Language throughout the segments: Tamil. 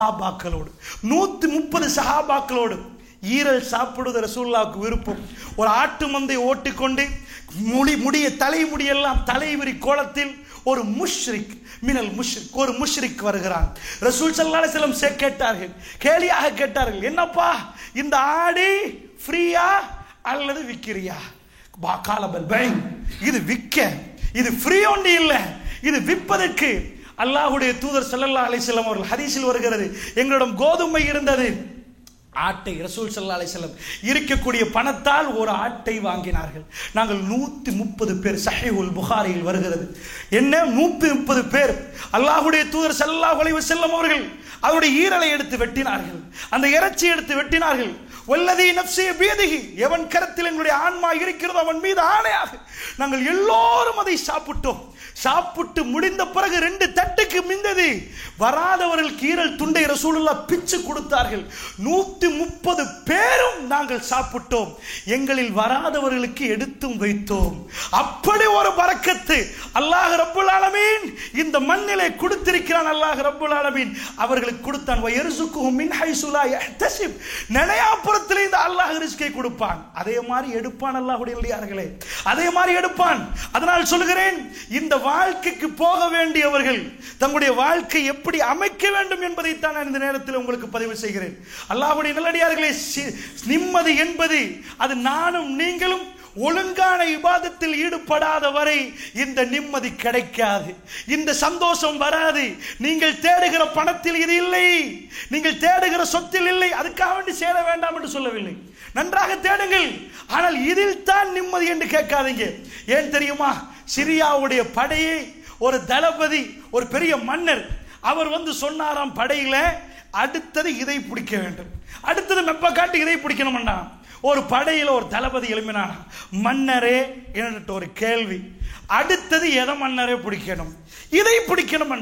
சஹாபாக்களோடு நூத்தி முப்பது சஹாபாக்களோடு ஈரல் சாப்பிடுவது ரசூல்லாவுக்கு விருப்பம் ஒரு ஆட்டு மந்தை ஓட்டிக்கொண்டு முடி முடிய தலைமுடியெல்லாம் தலைவிரி கோலத்தில் ஒரு முஷ்ரிக் மினல் முஷ்ரிக் ஒரு முஷ்ரிக் வருகிறான் ரசூல் சல்லா செல்லம் கேட்டார்கள் கேலியாக கேட்டார்கள் என்னப்பா இந்த ஆடு ஃப்ரீயா அல்லது விக்கிறியா பா காலபல் பைங் இது விற்க இது ஃப்ரீ ஒன்று இல்லை இது விற்பதற்கு அல்லாஹுடைய தூதர் ஸல்லல்லாஹு அலைஹி வஸல்லம் அவர்கள் ஹதீஸில் வருகிறது எங்களிடம் கோதுமை இருந்தது ஆட்டை ரசூல் சல்லா அலிசல்லம் இருக்கக்கூடிய பணத்தால் ஒரு ஆட்டை வாங்கினார்கள் நாங்கள் நூத்தி முப்பது பேர் சஹீஹுல் புகாரியில் வருகிறது என்ன நூத்தி முப்பது பேர் அல்லாஹுடைய தூதர் சல்லாஹ் அலைஹி வஸல்லம் அவர்கள் அவருடைய ஈரலை எடுத்து வெட்டினார்கள் அந்த இறைச்சி எடுத்து வெட்டினார்கள் வல்லதி நப்சிய பீதிகி எவன் கரத்தில் எங்களுடைய ஆன்மா இருக்கிறதோ அவன் மீது ஆணையாக நாங்கள் எல்லோரும் அதை சாப்பிட்டோம் சாப்பிட்டு முடிந்த பிறகு ரெண்டு தட்டுக்கு மிந்தது வராதவர்கள் கீரல் துண்டை ரசூலுல்லா பிச்சு கொடுத்தார்கள் நூத்தி முப்பது பேரும் நாங்கள் சாப்பிட்டோம் எங்களில் வராதவர்களுக்கு எடுத்தும் வைத்தோம் அப்படி ஒரு பறக்கத்து அல்லாஹ் ரப்புல் ஆலமீன் இந்த மண்ணிலே கொடுத்திருக்கிறான் அல்லாஹ் ரப்புல் ஆலமீன் அவர்களுக்கு கொடுத்தான் வயர்சுக்குஹும் மின் ஹைசுலா யஹ்தசிப் நினையாப்புறத்திலே இந்த அல்லாஹ் ரிஸ்கை கொடுப்பான் அதே மாதிரி எடுப்பான் அல்லாஹ்வுடைய இல்லையார்களே அதே மாதிரி எடுப்பான் அதனால் சொல்கிறேன் இந்த வாழ்க்கைக்கு போக வேண்டியவர்கள் தங்களுடைய வாழ்க்கை எப்படி அமைக்க வேண்டும் என்பதைத்தான் நான் இந்த நேரத்தில் உங்களுக்கு பதிவு செய்கிறேன் அல்லாஹ்வுடைய நல்லடியார்களே சி- நிம்மதி என்பது அது நானும் நீங்களும் ஒழுங்கான இபாதத்தில் ஈடுபடாத வரை இந்த நிம்மதி கிடைக்காது இந்த சந்தோஷம் வராது நீங்கள் தேடுகிற பணத்தில் இது இல்லை நீங்கள் தேடுகிற சொத்தில் இல்லை அதுக்காக வேண்டி சேர வேண்டாம் என்று சொல்லவில்லை நன்றாக தேடுங்கள் ஆனால் இதில் தான் நிம்மதி என்று கேட்காதீங்க ஏன் தெரியுமா சிரியாவுடைய படையை ஒரு தளபதி ஒரு பெரிய மன்னர் அவர் வந்து சொன்னாராம் படையில அடுத்தது இதை பிடிக்க வேண்டும் அடுத்தது மெப்ப காட்டி இதை பிடிக்கணும்னா ஒரு படையில ஒரு தளபதி எழுப்பினானா மன்னரே என்கிட்ட ஒரு கேள்வி அடுத்தது எதை மன்னரே பிடிக்கணும் இதை பிடிக்கணும்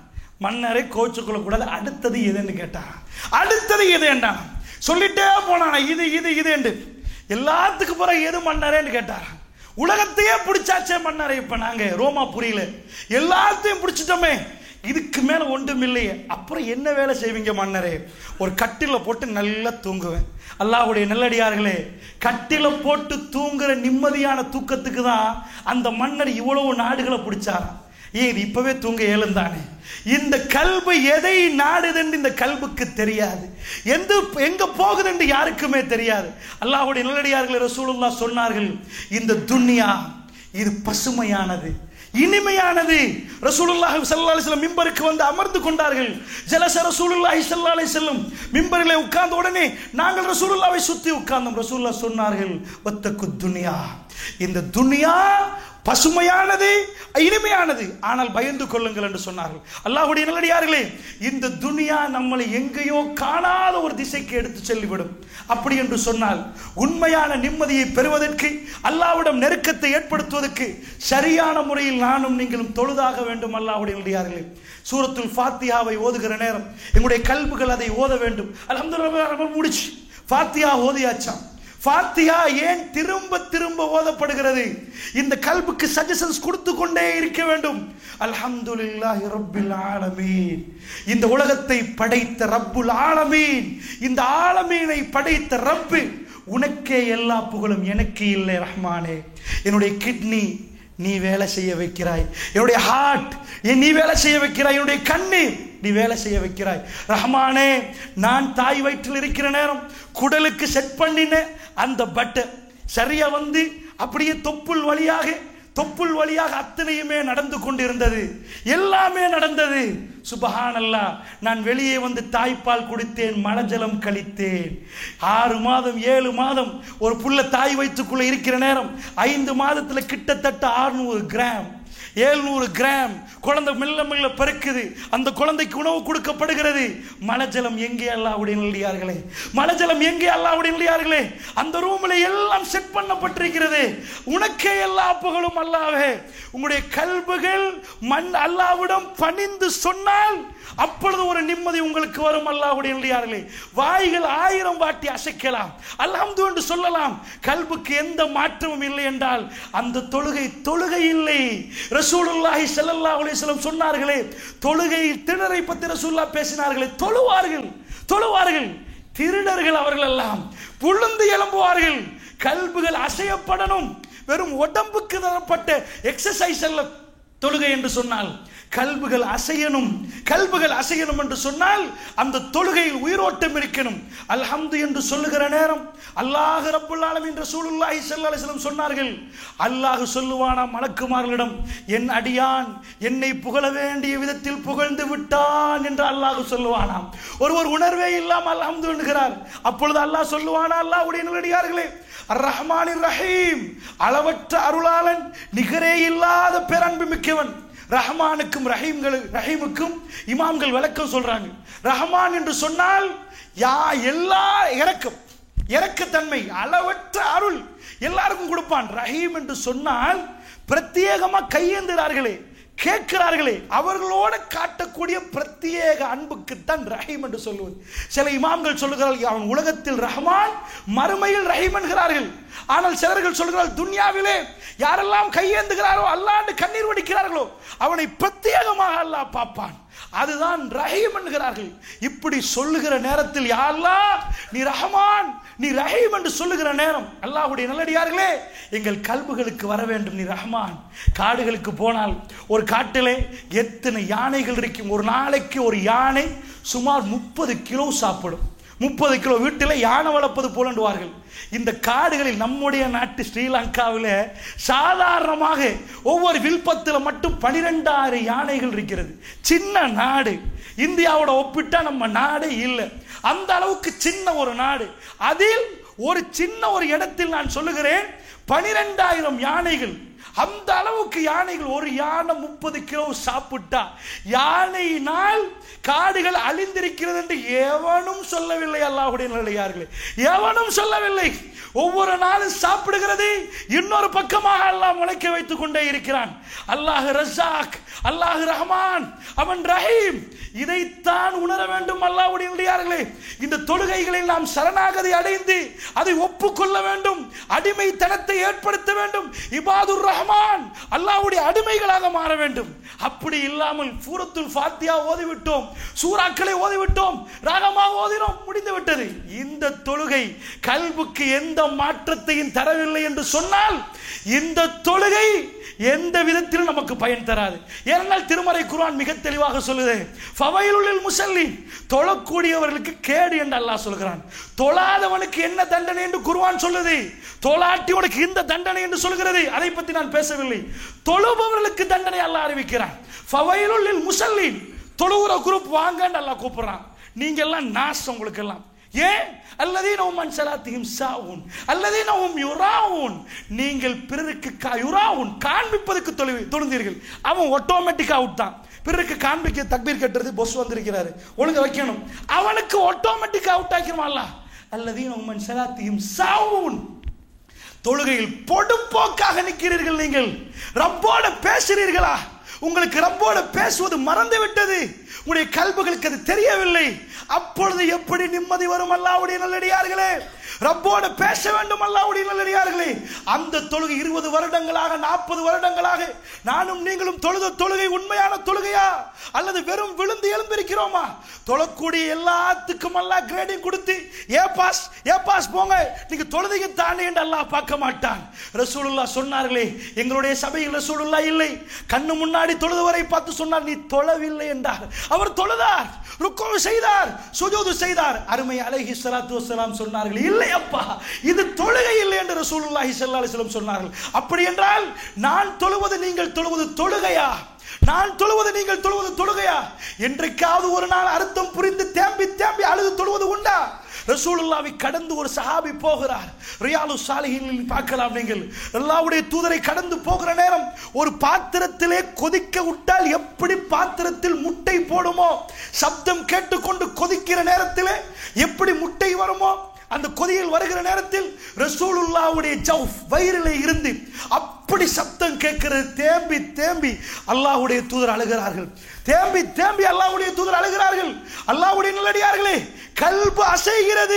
மன்னரை கோச்சுக்கொள்ள கூடாது அடுத்தது எதுன்னு கேட்டான் அடுத்தது எது என்றான் சொல்லிட்டே போனானா இது இது இது என்று எல்லாத்துக்கு பிறகு எது மன்னரேன்னு கேட்டாராம் உலகத்தையே பிடிச்சாச்சே மன்னரை இப்ப நாங்க ரோமா புரியல எல்லாத்தையும் பிடிச்சிட்டோமே இதுக்கு மேல ஒன்றும் இல்லையே அப்புறம் என்ன வேலை செய்வீங்க மன்னரே ஒரு கட்டில போட்டு நல்லா தூங்குவேன் அல்லாஹ்வுடைய நல்லடியார்களே கட்டில போட்டு தூங்குற நிம்மதியான தூக்கத்துக்கு தான் அந்த மன்னர் இவ்வளவு நாடுகளை பிடிச்சாராம் ஏன் இது இப்பவே தூங்க இயலுந்தானே இந்த கல்பு எதை நாடுதுன்னு இந்த கல்புக்கு தெரியாது எந்த எங்க போகுதுன்னு யாருக்குமே தெரியாது அல்லாஹ்வுடைய நல்லடியார்கள் ரசூலுல்லா சொன்னார்கள் இந்த துன்யா இது பசுமையானது இனிமையானது ரசூலுல்லாஹி ஸல்லல்லாஹு அலைஹி வஸல்லம் மிம்பருக்கு வந்து அமர்ந்து கொண்டார்கள் ஜலச ரசூலுல்லாஹி ஸல்லல்லாஹு அலைஹி வஸல்லம் மிம்பரிலே உட்கார்ந்த உடனே நாங்கள் ரசூலுல்லாவை சுத்தி உட்கார்ந்தோம் ரசூலுல்லாஹ் சொன்னார்கள் வத்தக்கு துன்யா இந்த துன்யா பசுமையானது இனிமையானது ஆனால் பயந்து கொள்ளுங்கள் என்று சொன்னார்கள் அல்லாஹ்வுடைய நல்லடியார்களே இந்த துனியா நம்மளை எங்கேயோ காணாத ஒரு திசைக்கு எடுத்து செல்லிவிடும் அப்படி என்று சொன்னால் உண்மையான நிம்மதியை பெறுவதற்கு அல்லாஹ்விடம் நெருக்கத்தை ஏற்படுத்துவதற்கு சரியான முறையில் நானும் நீங்களும் தொழுதாக வேண்டும் அல்லாஹ்வுடைய நல்லடியார்களே சூரத்துல் ஃபாத்தியாவை ஓதுகிற நேரம் எங்களுடைய கல்புகள் அதை ஓத வேண்டும் அல்ஹம்துலில்லாஹ் முடிச்சு ஃபாத்தியா ஓதியாச்சாம் ஃபாத்தியா ஏன் திரும்ப திரும்ப ஓதப்படுகிறது இந்த கல்புக்கு சஜஷன்ஸ் கொடுத்து கொண்டே இருக்க வேண்டும் அல்ஹம்துலில்லாஹி ரப்பில் ஆலமீன் இந்த உலகத்தை படைத்த ரப்புல் ஆலமீன் இந்த ஆலமீனை படைத்த ரப்பு உனக்கே எல்லா புகழும் எனக்கு இல்லை ரஹ்மானே என்னுடைய கிட்னி நீ வேலை செய்ய வைக்கிறாய் என்னுடைய ஹார்ட் நீ வேலை செய்ய வைக்கிறாய் என்னுடைய கண்ணு நீ வேலை செய்ய வைக்கிறாய் ரஹ்மானே நான் தாய் வயிற்றில் இருக்கிற நேரம் குடலுக்கு செட் பண்ணின அந்த பட்டை சரியா வந்து அப்படியே தொப்புள் வழியாக தொப்புள் வழியாக அத்தனையுமே நடந்து கொண்டிருந்தது எல்லாமே நடந்தது சுபஹானல்லா நான் வெளியே வந்து தாய்ப்பால் குடித்தேன் மலஜலம் கழித்தேன் ஆறு மாதம் ஏழு மாதம் ஒரு புள்ள தாய் வயிற்றுக்குள்ள இருக்கிற நேரம் ஐந்து மாதத்துல கிட்டத்தட்ட 600 கிராம் ஏழ்நூறு கிராம் குழந்தை மெல்ல மெல்ல பெருக்குது அந்த குழந்தைக்கு உணவு கொடுக்கப்படுகிறது மலஜலம் எங்கே அல்லாவுடைய நல்லியார்களே மலஜலம் எங்கே அல்லாவுடைய நல்லியார்களே அந்த ரூம்ல எல்லாம் செட் பண்ணப்பட்டிருக்கிறது உனக்கே எல்லா புகழும் அல்லாவே உங்களுடைய கல்புகள் மண் அல்லாவிடம் பணிந்து சொன்னால் அப்பொழுது ஒரு நிம்மதி உங்களுக்கு வரும் அல்லாஹ்வுடைய நல்லியார்களே வாய்கள் ஆயிரம் வாட்டி அசைக்கலாம் அல்ஹம்து என்று சொல்லலாம் கல்புக்கு எந்த மாற்றமும் இல்லை என்றால் அந்த தொழுகை தொழுகை இல்லை ரசூலுல்லாஹி ஸல்லல்லாஹு அலைஹி வஸல்லம் சொன்னார்களே தொழுகையில் திருடரை பற்றி ரசூலுல்லாஹ் பேசினார்களே தொழுவார்கள் தொழுவார்கள் திருடர்கள் அவர்கள் எல்லாம் புழுந்து எழும்புவார்கள் கல்புகள் அசையப்படணும் வெறும் உடம்புக்கு தரப்பட்ட எக்ஸசைஸ் அல்ல தொழுகை என்று சொன்னால் கல்புகள் அசையணும் கல்புகள் அசையணும் என்று சொன்னால் அந்த தொழுகையில் உயிரோட்டம் இருக்கணும் அல்ஹம்து என்று சொல்லுகிற நேரம் அல்லாஹ் ரப்புல் ஆலமீன் ரசூலுல்லாஹி ஸல்லல்லாஹு அலைஹி வஸல்லம் சொன்னார்கள் அல்லாஹ் சொல்லுவானா மலக்குமார்களிடம் என் அடியான் என்னை புகழ வேண்டிய விதத்தில் புகழ்ந்து விட்டான் என்று அல்லாஹ் சொல்லுவானாம் ஒருவர் உணர்வே இல்லாமல் அல்ஹம்து என்கிறார் அப்பொழுது அல்லாஹ் சொல்லுவானா அல்லாஹ்வுடைய நல்லடியார்களே அர் ரஹ்மானிர் ரஹீம் அளவற்ற அருளாளன் நிகரே இல்லாத பேரன்பு மிக்கவன் ரஹ்மானுக்கும் ரஹீம்கள் ரஹீமுக்கும் இமாம்கள் விளக்கம் சொல்றாங்க ரஹ்மான் என்று சொன்னால் யா எல்லா இறக்கம் இறக்கத்தன்மை அளவற்ற அருள் எல்லாருக்கும் கொடுப்பான் ரஹீம் என்று சொன்னால் பிரத்யேகமா கையேந்துகிறார்களே கேட்கிறார்களே அவர்களோட காட்டக்கூடிய பிரத்யேக அன்புக்குத்தான் ரஹீம் என்று சொல்லுவது சில இமாம்கள் சொல்லுகிறார்கள் அவன் உலகத்தில் ரஹ்மான் மறுமையில் ரஹீம் என்கிறார்கள் ஆனால் சிலர்கள் சொல்கிறார்கள் துன்யாவிலே யாரெல்லாம் கையேந்துகிறாரோ அல்லாண்டு கண்ணீர் வடிக்கிறார்களோ அவனை பிரத்யேகமாக அல்லாஹ் பார்ப்பான் அதுதான் ரஹீம் என்கிறார்கள் இப்படி சொல்லுகிற நேரத்தில் யாரெல்லா நீ ரஹமான் நீ ரஹீம் என்று சொல்லுகிற நேரம் அல்லாஹ்வுடைய நல்லடியார்களே எங்கள் கல்புகளுக்கு வர வேண்டும் நீ ரஹ்மான் காடுகளுக்கு போனால் ஒரு காட்டிலே எத்தனை யானைகள் இருக்கும் ஒரு நாளைக்கு ஒரு யானை சுமார் முப்பது கிலோ சாப்பிடும் முப்பது கிலோ வீட்டில் யானை வளர்ப்பது போலண்டுவார்கள் இந்த காடுகளில் நம்முடைய நாட்டு ஸ்ரீலங்காவில் சாதாரணமாக ஒவ்வொரு வில்பத்தில் மட்டும் பனிரெண்டாயிரம் யானைகள் இருக்கிறது சின்ன நாடு இந்தியாவோட ஒப்பிட்டா நம்ம நாடே இல்லை அந்த அளவுக்கு சின்ன ஒரு நாடு அதில் ஒரு சின்ன ஒரு இடத்தில் நான் சொல்லுகிறேன் பனிரெண்டாயிரம் யானைகள் அந்த அளவுக்கு யானைகள் ஒரு யானை முப்பது கிலோ சாப்பிட்டா யானையினால் காடுகள் அழிந்திருக்கிறது என்று எவனும் சொல்லவில்லை அல்லாஹுடைய நிலையார்களே எவனும் சொல்லவில்லை ஒவ்வொரு நாளும் சாப்பிடுகிறது இன்னொரு பக்கமாக அல்லாஹ் முளைக்க வைத்துக் கொண்டே இருக்கிறான் அல்லாஹ் ரஸாக் அல்லாஹ் ரஹ்மான் அவன் ரஹீம் இதைத்தான் உணர வேண்டும் அல்லாஹ்வுடைய நிலையார்களே இந்த தொழுகைகளில் நாம் சரணாகதி அடைந்து அதை ஒப்புக்கொள்ள வேண்டும் அடிமைத்தனத்தை ஏற்படுத்த வேண்டும் இபாதுர் ரஹ்மான் அல்லாஹ்வுடைய அடிமைகளாக மாற வேண்டும் அப்படி இல்லாமல் சூரத்துல் ஃபாத்தியா ஓதிவிட்டோம் சூறாக்களை ஓதிவிட்டோம் ராகமாக ஓதினோம் முடிந்து விட்டது இந்த தொழுகை கல்புக்கு எந்த மாற்றத்தையும் தரவில்லை என்று சொன்னால் இந்த தொழுகை எந்த விதத்திலும் நமக்கு பயன் தராது ஏனென்றால் திருமறை குர்ஆன் மிக தெளிவாக சொல்லுது ஃபவைலுல் முசல்லி தொழக்கூடியவர்களுக்கு கேடு என்று அல்லாஹ் சொல்கிறான் தொழாதவனுக்கு என்ன தண்டனை என்று குர்ஆன் சொல்லுது தொழாட்டி உனக்கு இந்த தண்டனை என்று சொல்கிறது அதை பற்றி நான் பேசவில்லை தொழுபவர்களுக்கு தண்டனை அல்லாஹ் அறிவிக்கிறான் ஃபவைலுல் முசல்லி தொழுகிற குரூப் வாங்கன்னு அல்லாஹ் கூப்பிடுறான் நீங்க எல்லாம் நாசம் உங்களுக்கு எல்லாம் ஏன் அல்லதீன உம்மன் சலாத்தியும் சாவுன் அல்லதீன உம் யுராவுன் நீங்கள் பிறருக்கு கா யுராவுன் காண்பிப்பதற்கு தொழு தொழுந்தீர்கள் அவன் ஆட்டோமேட்டிக் அவுட் தான் பிறருக்கு காண்பிக்க தக்பீர் கட்டுறது பொஸ் வந்திருக்கிறாரு ஒழுங்க வைக்கணும் அவனுக்கு ஆட்டோமேட்டிக் அவுட் ஆக்கிருமான்ல அல்லதீன உம்மன் சலாத்தியும் சாவுன் தொழுகையில் பொடுப்போக்காக நிற்கிறீர்கள் நீங்கள் ரப்போட பேசுறீர்களா உங்களுக்கு ரப்போட பேசுவது மறந்து விட்டது உங்களுடைய கல்புகளுக்கு அது தெரியவில்லை அப்பொழுது எப்படி நிம்மதி வரும் அல்லாவுடைய நல்லடியார்களே ரப்போட பேச வேண்டும் அல்லாவுடைய நல்லடியார்களே அந்த தொழுகை இருபது வருடங்களாக நாற்பது வருடங்களாக நானும் நீங்களும் தொழுத தொழுகை உண்மையான தொழுகையா அல்லது வெறும் விழுந்து எழுந்திருக்கிறோமா தொழக்கூடிய எல்லாத்துக்கும் அல்லாஹ் கிரேடிங் கொடுத்து ஏ பாஸ் ஏ பாஸ் போங்க நீங்க தொழுதைக்கு தானே என்று அல்லாஹ் பார்க்க மாட்டான் ரசூலுல்லா சொன்னார்களே எங்களுடைய சபையில் ரசூலுல்லா இல்லை கண்ணு முன்னாடி தொழுதுவரை பார்த்து சொன்னார் நீ தொழவில்லை என்றார் அவர் தொழுதார் ருக்கோ செய்தார் சுஜூது செய்தார் அருமை அலைஹி ஸலாத்து வஸலாம் சொன்னார்கள் இல்லை அப்பா இது தொழுகை இல்லை என்று ரசூலுல்லாஹி ஸல்லல்லாஹு அலைஹி வஸல்லம் சொன்னார்கள் அப்படி என்றால் நான் தொழுவது நீங்கள் தொழுவது தொழுகையா நான் தொழுவது நீங்கள் தொழுவது தொழுகையா என்றைக்காவது ஒரு நாள் அர்த்தம் புரிந்து தேம்பி தேம்பி அழுது தொழுவது உண்டா ரசூலுல்லாவை கடந்து ஒரு சஹாபி போகிறார் ரியாலு சாலிஹின் பார்க்கலாம் நீங்கள் அல்லாவுடைய தூதரை கடந்து போகிற நேரம் ஒரு பாத்திரத்திலே கொதிக்க விட்டால் எப்படி பாத்திரத்தில் முட்டை போடுமோ சப்தம் கேட்டுக்கொண்டு கொதிக்கிற நேரத்திலே எப்படி முட்டை வருமோ அந்த கொதியில் வருகிற நேரத்தில் ரசூலுல்லாவுடைய ஜவுஃப் வயிறிலே இருந்து அப்படி சப்தம் கேட்கிறது தேம்பி தேம்பி அல்லாஹ்வுடைய தூதர் அழுகிறார்கள் தேம்பி தேம்பி அல்லாஹ்வுடைய தூதர் அழுகிறார்கள் அல்லாஹ்வுடைய நல்லடியார்களே கல்பு அசைகிறது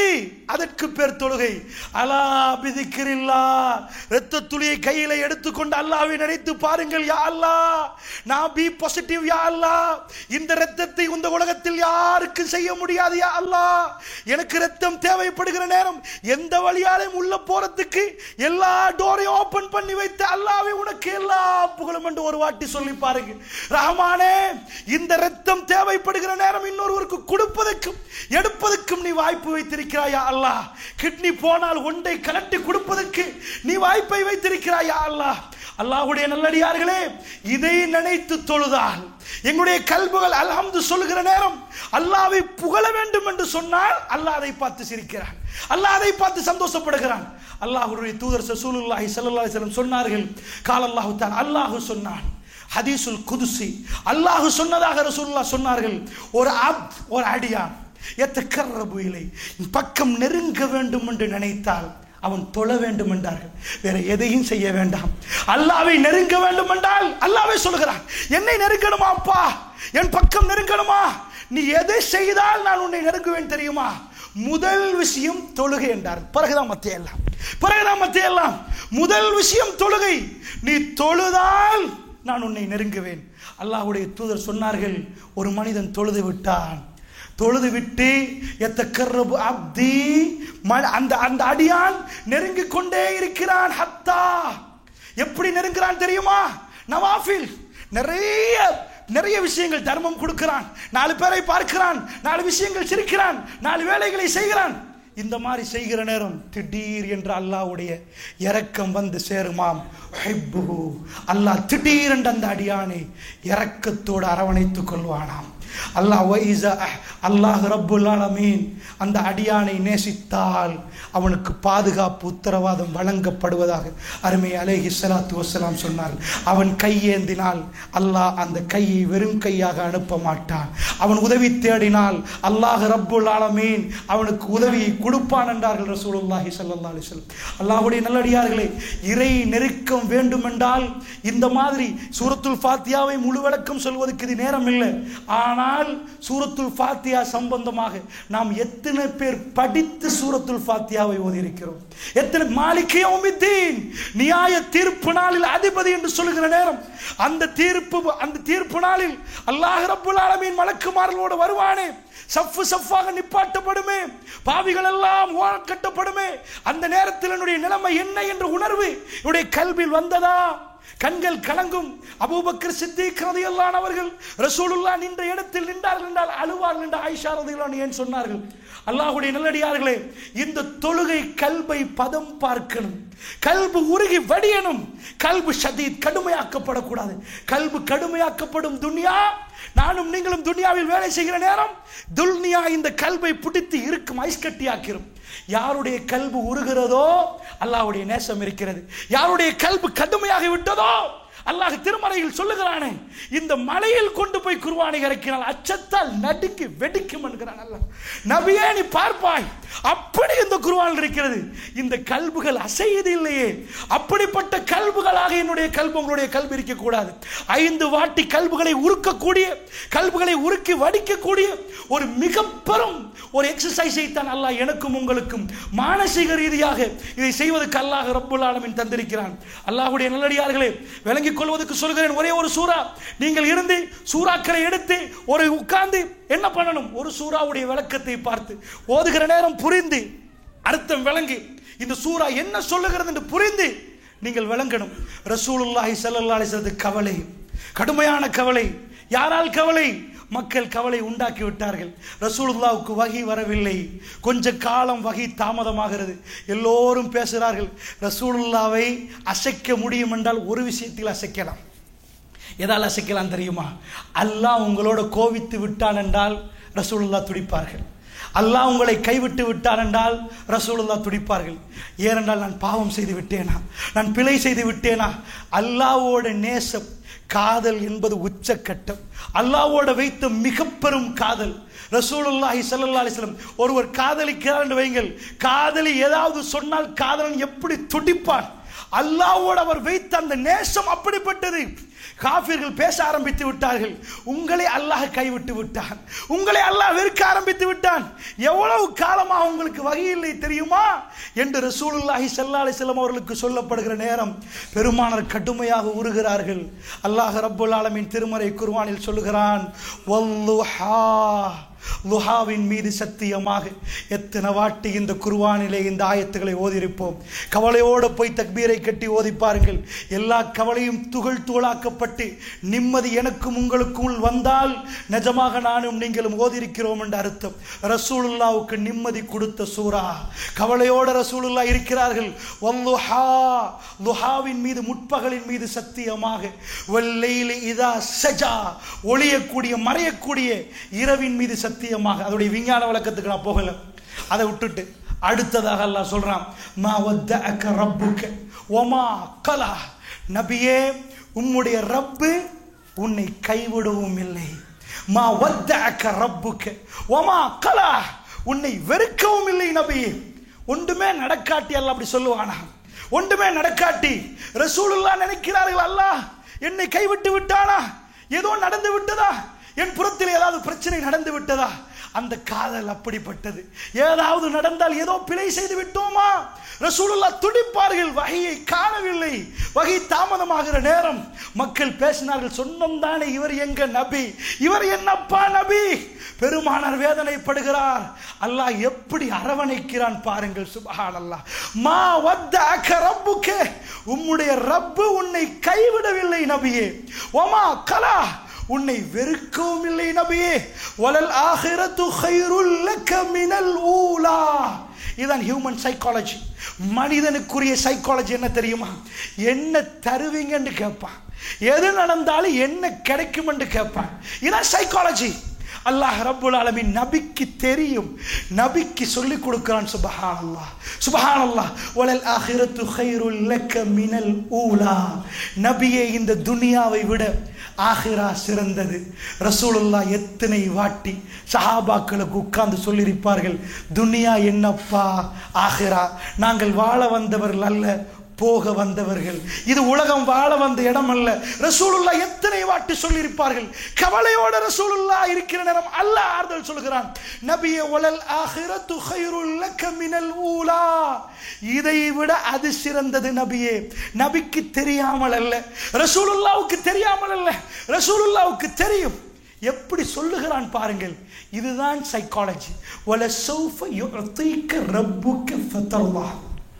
அதற்கு பேர் தொழுகை அலா பிதிக்கிறில்லா இரத்த துளியை கையில எடுத்துக்கொண்டு அல்லாவை நினைத்து பாருங்கள் யா அல்லா நான் பி பாசிட்டிவ் யா அல்லா இந்த இரத்தத்தை இந்த உலகத்தில் யாருக்கும் செய்ய முடியாது யா அல்லா எனக்கு ரத்தம் தேவைப்படுகிற நேரம் எந்த வழியாலையும் உள்ள போறதுக்கு எல்லா டோரையும் ஓபன் பண்ணி வைத்து அல்லாவே உனக்கு எல்லா புகழும் என்று ஒரு வாட்டி சொல்லி பாருங்க ரஹமானே இந்த ரத்தம் தேவைப்படுகிற நேரம் இன்னொருவருக்கு கொடுப்பதற்கும் எடுப்பதற்கும் நீ வாய்ப்பு வைத்திருக்கிறாயா அல்லாஹ் கிட்னி போனால் ஒன்றை கலட்டி கொடுப்பதற்கு நீ வாய்ப்பை வைத்திருக்கிறாயா அல்லாஹ் அல்லாஹ்வுடைய நல்லடியார்களே இதை நினைத்து தொழுதால் எங்களுடைய கல்புகள் அல்ஹம்து சொல்லுகிற நேரம் அல்லாவை புகழ வேண்டும் என்று சொன்னால் அல்லாஹ் அதை பார்த்து சிரிக்கிறான் அல்லாஹ் அதை பார்த்து சந்தோஷப்படுகிறான் அல்லாஹ்வுடைய தூதர் ரசூலுல்லாஹி ஸல்லல்லாஹு அலைஹி வஸல்லம் சொன்னார்கள் கால் அல்லாஹு தான் அல்லாஹ் சொன்னான் ஹதீசுல் குதுசி அல்லாஹ் சொன்னதாக ரசூலுல்லாஹ் சொன்னார்கள் ஒரு அப் ஒரு அடியான் எத்தக்கர்ரபு இலை பக்கம் நெருங்க வேண்டும் என்று நினைத்தால் அவன் தொழ வேண்டும் என்றார்கள் வேற எதையும் செய்ய வேண்டாம் அல்லாவை நெருங்க வேண்டும் என்றால் அல்லாவே சொல்கிறான் என்னை நெருங்கணுமா அப்பா என் பக்கம் நெருங்கணுமா நீ எதை செய்தால் நான் உன்னை நெருங்குவேன் தெரியுமா முதல் விஷயம் தொழுகை என்றார் பிறகுதான் மத்திய எல்லாம் பிறகுதான் மத்திய எல்லாம் முதல் விஷயம் தொழுகை நீ தொழுதால் நான் உன்னை நெருங்குவேன் அல்லாஹ்வுடைய தூதர் சொன்னார்கள் ஒரு மனிதன் தொழுது விட்டான் தொழுது விட்டு எத்த கர்ரபு அப்தி ம- அந்த அந்த அடியான் நெருங்கிக் கொண்டே இருக்கிறான் ஹத்தா எப்படி நெருங்குறான் தெரியுமா நவாஃபில் நிறைய நிறைய விஷயங்கள் தர்மம் கொடுக்கிறான் நாலு பேரை பார்க்கிறான் நாலு விஷயங்கள் சிரிக்கிறான் நாலு வேலைகளை செய்கிறான் இந்த மாதிரி செய்கிற நேரம் திடீர் என்று அல்லாஹ்வுடைய இரக்கம் வந்து சேருமாம் ஹிப்புஹு. அல்லாஹ் திடீர் என்று அந்த அடியானை இரக்கத்தோடு அரவணைத்துக் கொள்வானாம் அல்லாஹ் வைஸா அல்லாஹ் ரப்புல் ஆலமீன் அந்த அடியானை நேசித்தால் அவனுக்கு பாதுகாப்பு உத்தரவாதம் வழங்கப்படுவதாக அருமை அலேஹி ஸலாத்து வஸலாம் சொன்னார் அவன் கையேந்தினால் அல்லாஹ் அந்த கையை வெறும் கையாக அனுப்ப மாட்டான் அவன் உதவி தேடினால் அல்லாஹ் ரப்புல் ஆலமீன் அவனுக்கு உதவியை கொடுப்பான் என்றார்கள் ரசூலுல்லாஹி ஸல்லல்லாஹு அலைஹி வஸல்லம் அல்லாஹ்வுடைய நல்லடியார்களே இறை நெருக்கம் வேண்டுமென்றால் இந்த மாதிரி சூரத்துல் ஃபாத்தியாவை முழு விளக்கம் சொல்வதற்கு இது நேரம் இல்லை ஆனால் சூரத்துல் ஃபாத்தியா சம்பந்தமாக நாம் எத்தனை பேர் படித்து சூரத்துல் ஃபாத்தியாவை ஓதியிருக்கிறோம் எத்தனை மாலிகை உமித்தீன் நியாய தீர்ப்பு நாளில் அதிபதி என்று சொல்லுகிற நேரம் அந்த தீர்ப்பு அந்த தீர்ப்பு நாளில் அல்லாஹ் ரப்புல் ஆலமீன் மலக்குமார்களோடு வருவானே சஃப்பு சஃப்பாக நிப்பாட்டப்படுமே பாவிகள் எல்லாம் கட்டப்படுமே அந்த நேரத்தில் என்னுடைய நிலைமை என்ன என்ற உணர்வு என்னுடைய கல்வியில் வந்ததா கண்கள் கலங்கும் அபூபக்கர் சித்திக் ரதியல்லான் அவர்கள் ரசூலுல்லா நின்ற இடத்தில் நின்றார்கள் என்றால் அழுவார்கள் என்று ஆயிஷா ரதியல்லான் ஏன் சொன்னார்கள் அல்லாஹ்வுடைய நல்லடியார்களே இந்த தொழுகை கல்வை பதம் பார்க்கணும் கல்பு உருகி வடியணும் கல்பு ஷதீத் கடுமையாக்கப்படக்கூடாது கல்பு கடுமையாக்கப்படும் துன்யா நானும் நீங்களும் துன்யாவில் வேலை செய்கிற நேரம் துல்னியா இந்த கல்வை பிடித்து இருக்கும் ஐஸ் கட்டியாக்கிரும் யாருடைய கல்பு உருகிறதோ அல்லாஹ்வுடைய நேசம் இருக்கிறது யாருடைய கல்பு கடுமையாகி விட்டதோ அல்லாஹ் திருமறையில் சொல்லுகிறானே இந்த மலையில் கொண்டு போய் குர்வானை இறக்கினால் அச்சத்தால் நடுங்கி வெடிக்கும் என்கிறான் அல்லாஹ் நபியே நீ பார்ப்பாய் அப்படி இந்த குர்வான் இருக்கிறது இந்த கல்புகள் அசையது இல்லையே அப்படிப்பட்ட கல்புகளாக என்னுடைய கல்பு உங்களுடைய கல்வி இருக்கக்கூடாது ஐந்து வாட்டி கல்புகளை உருக்கக்கூடிய கல்புகளை உருக்கி வடிக்கக்கூடிய ஒரு மிக பெரும் ஒரு எக்ஸசைஸை தான் அல்லாஹ் எனக்கும் உங்களுக்கும் மானசீக ரீதியாக இதை செய்வதற்கு அல்லாஹ் ரப்புல் ஆலமீன் தந்திருக்கிறான் அல்லாஹ்வுடைய நல்லடியார்களே விளங்கிக் கொள்வதற்கு சொல்கிறேன் ஒரே ஒரு சூறா நீங்கள் இருந்து சூறாக்களை எடுத்து ஒரு உட்கார்ந்து என்ன பண்ணணும் ஒரு சூறாவுடைய விளக்கத்தை பார்த்து ஓதுகிற நேரம் புரிந்து அர்த்தம் விளங்கி இந்த சூறா என்ன சொல்லுகிறது என்று புரிந்து நீங்கள் விளங்கணும் ரசூலுல்லாஹி ஸல்லல்லாஹு அலைஹி வஸல்லம் கவலை கடுமையான கவலை யாரால் கவலை மக்கள் கவலை உண்டாக்கி விட்டார்கள் ரசூலுல்லாவுக்கு வகி வரவில்லை கொஞ்ச காலம் வகி தாமதமாகிறது எல்லோரும் பேசுகிறார்கள் ரசூலுல்லாவை அசைக்க முடியும் என்றால் ஒரு விஷயத்தில் அசைக்கலாம் எதால் அசைக்கலாம் தெரியுமா அல்லாஹ் உங்களோட கோவித்து விட்டான் என்றால் ரசூலுல்லா துடிப்பார்கள் அல்லாஹ் உங்களை கைவிட்டு விட்டான் என்றால் ரசூலுல்லா துடிப்பார்கள் ஏனென்றால் நான் பாவம் செய்து விட்டேனா நான் பிழை செய்து விட்டேனா அல்லாவோட நேசம் காதல் என்பது உச்சக்கட்டம் அல்லாவோட வைத்த மிக பெரும் காதல் ரசூலுல்லாஹி ஸல்லல்லாஹு அலைஹி வஸல்லம் ஒருவர் காதலிக்கிறார் என்று வைங்கள் காதலி ஏதாவது சொன்னால் காதலன் எப்படி துடிப்பான் அல்லாவோடு அவர் வைத்த அந்த நேசம் அப்படிப்பட்டது காஃபிர்கள் பேச ஆரம்பித்து விட்டார்கள் உங்களை அல்லாஹ் கைவிட்டு விட்டான் உங்களை அல்லாஹ் வெறுக்க ஆரம்பித்து விட்டான் எவ்வளவு காலமா உங்களுக்கு வகை இல்லை தெரியுமா என்று ரசூலுல்லாஹி ஸல்லல்லாஹு அலைஹி வஸல்லம் அவர்களுக்கு சொல்லப்படுகிற நேரம் பெருமானார் கடுமையாக உருகிறார்கள் அல்லாஹ் ரப்புல் ஆலமீன் திருமறை குர்ஆனில் சொல்லுகிறான் வல்லுஹா லுஹாவின் மீது சத்தியமாக எத்தனை வாட்டி இந்த குர்வானிலே இந்த ஆயத்துக்களை ஓதியிருப்போம் கவலையோடு போய் தக்பீரை கட்டி ஓதி பாருங்கள் எல்லா கவலையும் துகள் தூளாக்கப்பட்டு நிம்மதி எனக்கும் உங்களுக்குள் வந்தால் நிஜமாக நானும் நீங்களும் ஓதியிருக்கிறோம் என்ற அர்த்தம் ரசூலுல்லாவுக்கு நிம்மதி கொடுத்த சூரா கவலையோட ரசூலுல்லா இருக்கிறார்கள் வல்லுஹா லுஹாவின் மீது முற்பகலின் மீது சத்தியமாக வல்லையில இதா சஜா ஒளியக்கூடிய மறையக்கூடிய இரவின் மீது சத்தியமாக அதோடைய விஞ்ஞான விளக்கத்துக்கு நான் போகல அதை விட்டுட்டு அடுத்ததாக அல்லாஹ் சொல்றான் மா வத்தஅக ரப்புக ஒமா கலா நபியே உம்முடைய ரப்பு உன்னை கைவிடவும் இல்லை மா வத்தஅக ரப்புக ஒமா கலா உன்னை வெறுக்கவும் இல்லை நபியே ஒன்றுமே நடக்காட்டி அல்லாஹ் அப்படி சொல்லுவானா ஒன்றுமே நடக்காட்டி ரசூலுல்லா நினைக்கிறார்கள் அல்லாஹ் என்னை கைவிட்டு விட்டானா ஏதோ நடந்து விட்டதா என் புறத்தில் ஏதாவது பிரச்சனை நடந்து விட்டதா அந்த காதல் அப்படிப்பட்டது ஏதாவது நடந்தால் ஏதோ பிழை செய்து விட்டோமா ரசூலுல்லா துடிப்பார்கள் வகையை காணவில்லை வகை தாமதமாகிற நேரம் மக்கள் பேசினார்கள் சொன்னோம் தானே இவர் எங்க நபி இவர் என்னப்பா நபி பெருமானார் வேதனைப்படுகிறார் அல்லாஹ் எப்படி அரவணைக்கிறான் பாருங்கள் சுபஹான் அல்லாஹ் மா வத்த ரப்புக்கே உம்முடைய ரப்பு உன்னை கைவிடவில்லை நபியே ஒமா கலா உன்னை வெறுக்கவும் இல்லை நபியே வலல் ஆஹிரத்து ஹைருல் லக்க மினல் ஊலா இதுதான் ஹியூமன் சைக்காலஜி மனிதனுக்குரிய சைக்காலஜி என்ன தெரியுமா என்ன தருவீங்கன்னு கேட்பான் எது நடந்தாலும் என்ன கிடைக்கும் என்று கேட்பான் இதான் சைக்காலஜி அல்லாஹ் ரப்புல் ஆலமீன் நபிக்கு தெரியும் நபிக்கு சொல்லி கொடுக்கிறான் சுபஹான் அல்லாஹ் சுபஹான் அல்லாஹ் வலல் ஆஹிரத்து ஹைருல் லக்க மினல் ஊலா நபியே இந்த துனியாவை விட ஆஹிரா சிறந்தது ரசூலுல்லா எத்தனை வாட்டி சஹாபாக்களுக்கு உட்கார்ந்து சொல்லியிருப்பார்கள் துனியா என்னப்பா ஆஹிரா நாங்கள் வாழ வந்தவர்கள் அல்ல போக வந்தவர்கள் இது உலகம் வாழ வந்த இடம் அல்ல ரசூலுல்லா எத்தனை வாட்டி சொல்லியிருப்பார்கள் கவலையோட ரசூலுல்லா இருக்கிற நேரம் அல்ல ஆறுதல் சொல்கிறான் நபியே ஒலல் ஆஹிரத்து ஹைருல் லக்க மினல் ஊலா இதை விட அது சிறந்தது நபியே நபிக்கு தெரியாமல் அல்ல ரசூலுல்லாவுக்கு தெரியாமல் அல்ல ரசூலுல்லாவுக்கு தெரியும் எப்படி சொல்லுகிறான் பாருங்கள் இதுதான் சைக்காலஜி வல சௌஃப யுஅதீக ரப்புக ஃபதல்லாஹ்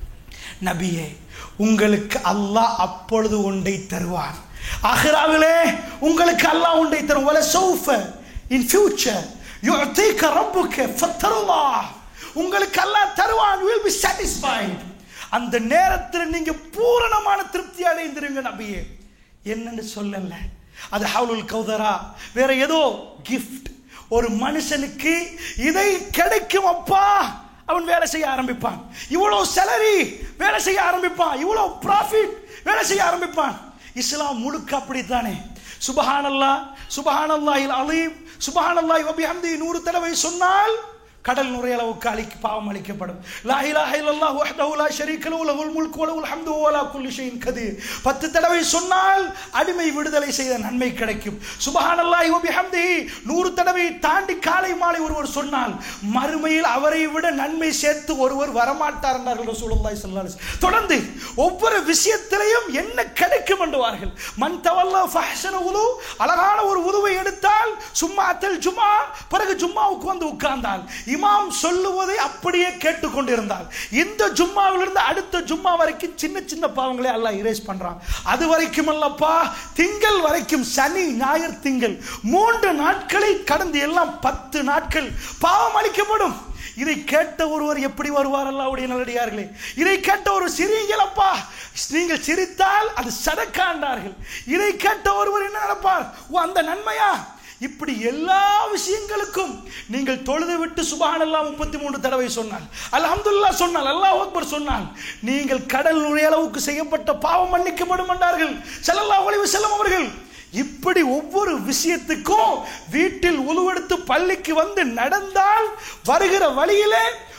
நபியே உங்களுக்கு அல்லாஹ் அப்பொழுது ஒன்றை தருவான் ஆஹிராவிலே உங்களுக்கு அல்லாஹ் ஒன்றை தரும் வல சௌஃப இன் ஃபியூச்சர் யுஅதீக ரப்புக ஃபதல்லாஹ் உங்களுக்கு அல்லாஹ் தருவான் will be satisfied அந்த நேரத்தில் நீங்க பூரணமான திருப்தி அடைந்திருங்க நபியே என்னன்னு சொல்லல அது ஹவுலுல் கௌதரா வேற ஏதோ கிஃப்ட் ஒரு மனுஷனுக்கு இதை கிடைக்கும் அப்பா அவன் வேலை செய்ய ஆரம்பிப்பான் இவ்வளவு சேலரி வேலை செய்ய ஆரம்பிப்பான் இவ்வளவு ப்ராஃபிட் வேலை செய்ய ஆரம்பிப்பான் இஸ்லாம் முழுக்க அப்படித்தானே சுபஹானல்லா சுபஹானல்லாஹில் அலீம் சுபஹானல்லாஹி வபிஹம்தி நூறு தடவை சொன்னால் கடல் நுரைய அளவுக்கு அழிக்க பாவம் அளிக்கப்படும் லா இலாஹ இல்லல்லாஹ் வஹ்தஹு லா ஷரீக லஹு லஹுல் முல்கு வ லஹுல் ஹம்து வ லா குல்லி ஷைஇன் கதீர் பத்து தடவை சொன்னால் அடிமை விடுதலை செய்த நன்மை கிடைக்கும் சுபஹானல்லாஹி வ பிஹம்திஹி நூறு தடவை தாண்டி காலை மாலை ஒருவர் சொன்னால் மறுமையில் அவரை விட நன்மை சேர்த்து ஒருவர் வரமாட்டார் என்றார்கள் ரசூலுல்லாஹி ஸல்லல்லாஹு அலைஹி வஸல்லம் தொடர்ந்து ஒவ்வொரு விஷயத்திலையும் என்ன கிடைக்கும் என்றுவார்கள் மன் தவல்லா ஃபஹ்சன உது அழகான ஒரு உதுவை எடுத்தால் சும்மா அத்தல் ஜும்மா பிறகு ஜும்மாவுக்கு வந்து உட்கார்ந்தால் இமாம் சொல்லுவதை அப்படியே கேட்டுக்கொண்டிருந்தால் இந்த ஜும்மாவிலிருந்து அடுத்த ஜும்மா வரைக்கும் சின்ன சின்ன பாவங்களை அல்லாஹ் இரேஸ் பண்றான் அது வரைக்கும் அல்லப்பா திங்கள் வரைக்கும் சனி ஞாயிறு திங்கள் மூன்று நாட்களை கடந்து எல்லாம் பத்து நாட்கள் பாவம் அளிக்கப்படும் இதை கேட்ட ஒருவர் எப்படி வருவார் அல்லாவுடைய நல்லடியார்களே இதை கேட்ட ஒரு சிரிங்களப்பா நீங்கள் சிரித்தால் அது சடக்காண்டார்கள் இதை கேட்ட ஒருவர் என்ன நடப்பார் ஓ அந்த நன்மையா இப்படி எல்லா விஷயங்களுக்கும் நீங்கள் தொழுது விட்டு சுபஹானல்லா முப்பத்தி மூன்று தடவை சொன்னால் அல்ஹம்துல்லா சொன்னால் அல்லாஹ் அக்பர் சொன்னால் நீங்கள் கடல் நுழைய அளவுக்கு செய்யப்பட்ட பாவம் மன்னிக்கப்படும் என்றார்கள் ஸல்லல்லாஹு அலைஹி வஸல்லம் அவர்கள் இப்படி ஒவ்வொரு விஷயத்துக்கும் வீட்டில் உருவெடுத்து பள்ளிக்கு வந்து நடந்தால் வருகிற வழியிலே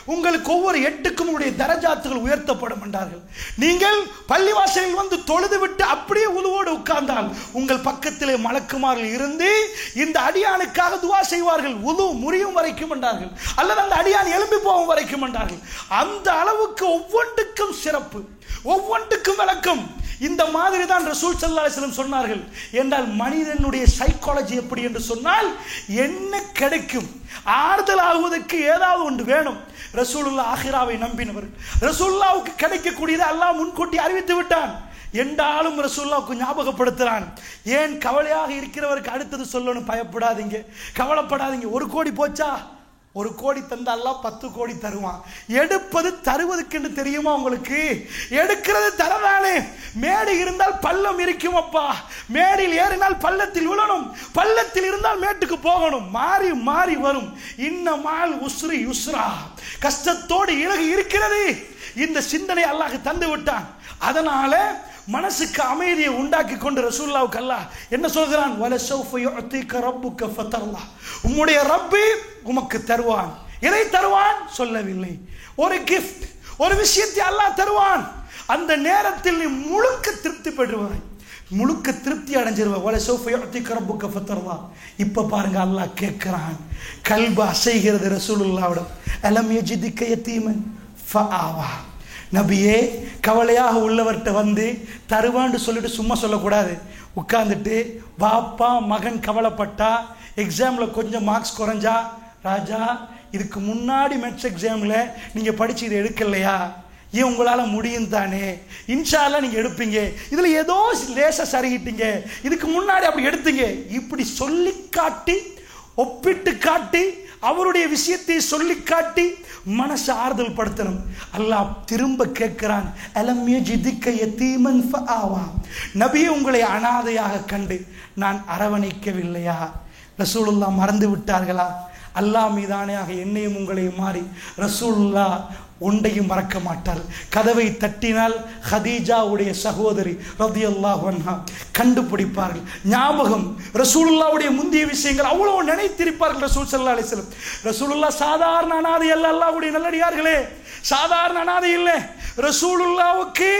உங்களுக்கு ஒவ்வொரு எட்டுக்கும் உங்களுடைய தரஜாத்துகள் உயர்த்தப்படும் என்றார்கள் நீங்கள் பள்ளிவாசலில் வந்து தொழுது விட்டு அப்படியே உழுவோடு உட்கார்ந்தால் உங்கள் பக்கத்திலே மலக்குமார்கள் இருந்து இந்த அடியானுக்காக துவா செய்வார்கள் உது முறியும் வரைக்கும் என்றார்கள் அல்லது அந்த அடியான் எழும்பி போகும் வரைக்கும் என்றார்கள் அந்த அளவுக்கு ஒவ்வொன்றுக்கும் சிறப்பு ஒவ்வொன்றுக்கும் விளக்கம் இந்த மாதிரி தான் ரசூல் சல்லா அலிஸ்லம் சொன்னார்கள் என்றால் மனிதனுடைய சைக்காலஜி எப்படி என்று சொன்னால் என்ன கிடைக்கும் ஆறுதல் ஆகுவதற்கு ஏதாவது ஒன்று வேணும் ரசூலுல்லா ஆஹிராவை நம்பினவர் ரசூல்லாவுக்கு கிடைக்கக்கூடியதை அல்லாஹ் முன்கூட்டி அறிவித்து விட்டான் என்றாலும் ரசூல்லாவுக்கு ஞாபகப்படுத்துறான் ஏன் கவலையாக இருக்கிறவருக்கு அடுத்தது சொல்லணும் பயப்படாதீங்க கவலைப்படாதீங்க ஒரு கோடி போச்சா ஒரு கோடி தந்தா அல்லாஹ் பத்து கோடி தருவான் எடுப்பது தருவதற்கு என்று தெரியுமா உங்களுக்கு எடுக்கிறது தரதானே மேடு இருந்தால் பள்ளம் இருக்கும் அப்பா மேடில் ஏறினால் பள்ளத்தில் விழணும் பள்ளத்தில் இருந்தால் மேட்டுக்கு போகணும் மாறி மாறி வரும் இன்னமால் உஸ்ரி யுஸ்ரா கஷ்டத்தோடு இலகு இருக்கிறது இந்த சிந்தனை அல்லாஹ் தந்து விட்டான் அதனால மனசுக்கு அமைதியை உண்டாக்கி கொண்டு ரசூல்லாவுக்கு அல்லாஹ் என்ன சொல்கிறான் வலசௌஃப யுஅதிக ரப்புக ஃபதர்லா உம்முடைய ரப்பி உமக்கு தருவான் எதை தருவான் சொல்லவில்லை ஒரு கிஃப்ட் ஒரு விஷயத்தை அல்லாஹ் தருவான் அந்த நேரத்தில் நீ முழுக்க திருப்தி பெறுவாய் முழுக்க திருப்தி அடைஞ்சிருவ வல சோஃபை யுஅதிக ரப்புக ஃபதர்லா இப்போ பாருங்க அல்லாஹ் கேட்கிறான் கல்பு அசைகிறது ரசூலுல்லாவிடம் அலம் யஜிதிக்க யதீமன் ஃபஆவா நபியே கவலையாக உள்ளவர்கிட்ட வந்து தருவான்னு சொல்லிட்டு சும்மா சொல்லக்கூடாது உட்காந்துட்டு பாப்பா மகன் கவலைப்பட்டா எக்ஸாமில் கொஞ்சம் மார்க்ஸ் குறைஞ்சா ராஜா இதுக்கு முன்னாடி மெட்ஸ் எக்ஸாமில் நீங்கள் படித்து இதை எடுக்கலையா ஏன் உங்களால் முடியும் தானே இன்ஷால்லாம் நீங்கள் எடுப்பீங்க இதில் ஏதோ லேசாக சரிகிட்டீங்க இதுக்கு முன்னாடி அப்படி எடுத்தீங்க இப்படி சொல்லி காட்டி ஒப்பிட்டு காட்டி அவருடைய விஷயத்தை சொல்லி காட்டி மனசை ஆறுதல் படுத்தணும் அல்லாஹ் திரும்ப கேட்கிறான் அலம்ய ஜிதிக்க யதீமன் ஃபஆவா நபியே உங்களை அனாதையாக கண்டு நான் அரவணைக்கவில்லையா ரசூலுல்லா மறந்து விட்டார்களா அல்லாஹ் மீதானையாக என்னையும் உங்களையும் மாறி ரசூலுல்லா ஒன்றையும் மறக்க மாட்டார் கதவை தட்டினால் ஹதீஜாவுடைய சகோதரி ரதி அல்லாஹ் கண்டுபிடிப்பார்கள் ஞாபகம் ரசூலுல்லாவுடைய முந்திய விஷயங்கள் அவ்வளவு நினைத்திருப்பார்கள் ரசூல் சல்லா அலிஸ்லம் ரசூலுல்லா சாதாரண அனாதை அல்ல அல்லாஹ்வுடைய நல்லடியார்களே சாதாரண அனாதை இல்லை ரசூலுல்லாவுக்கு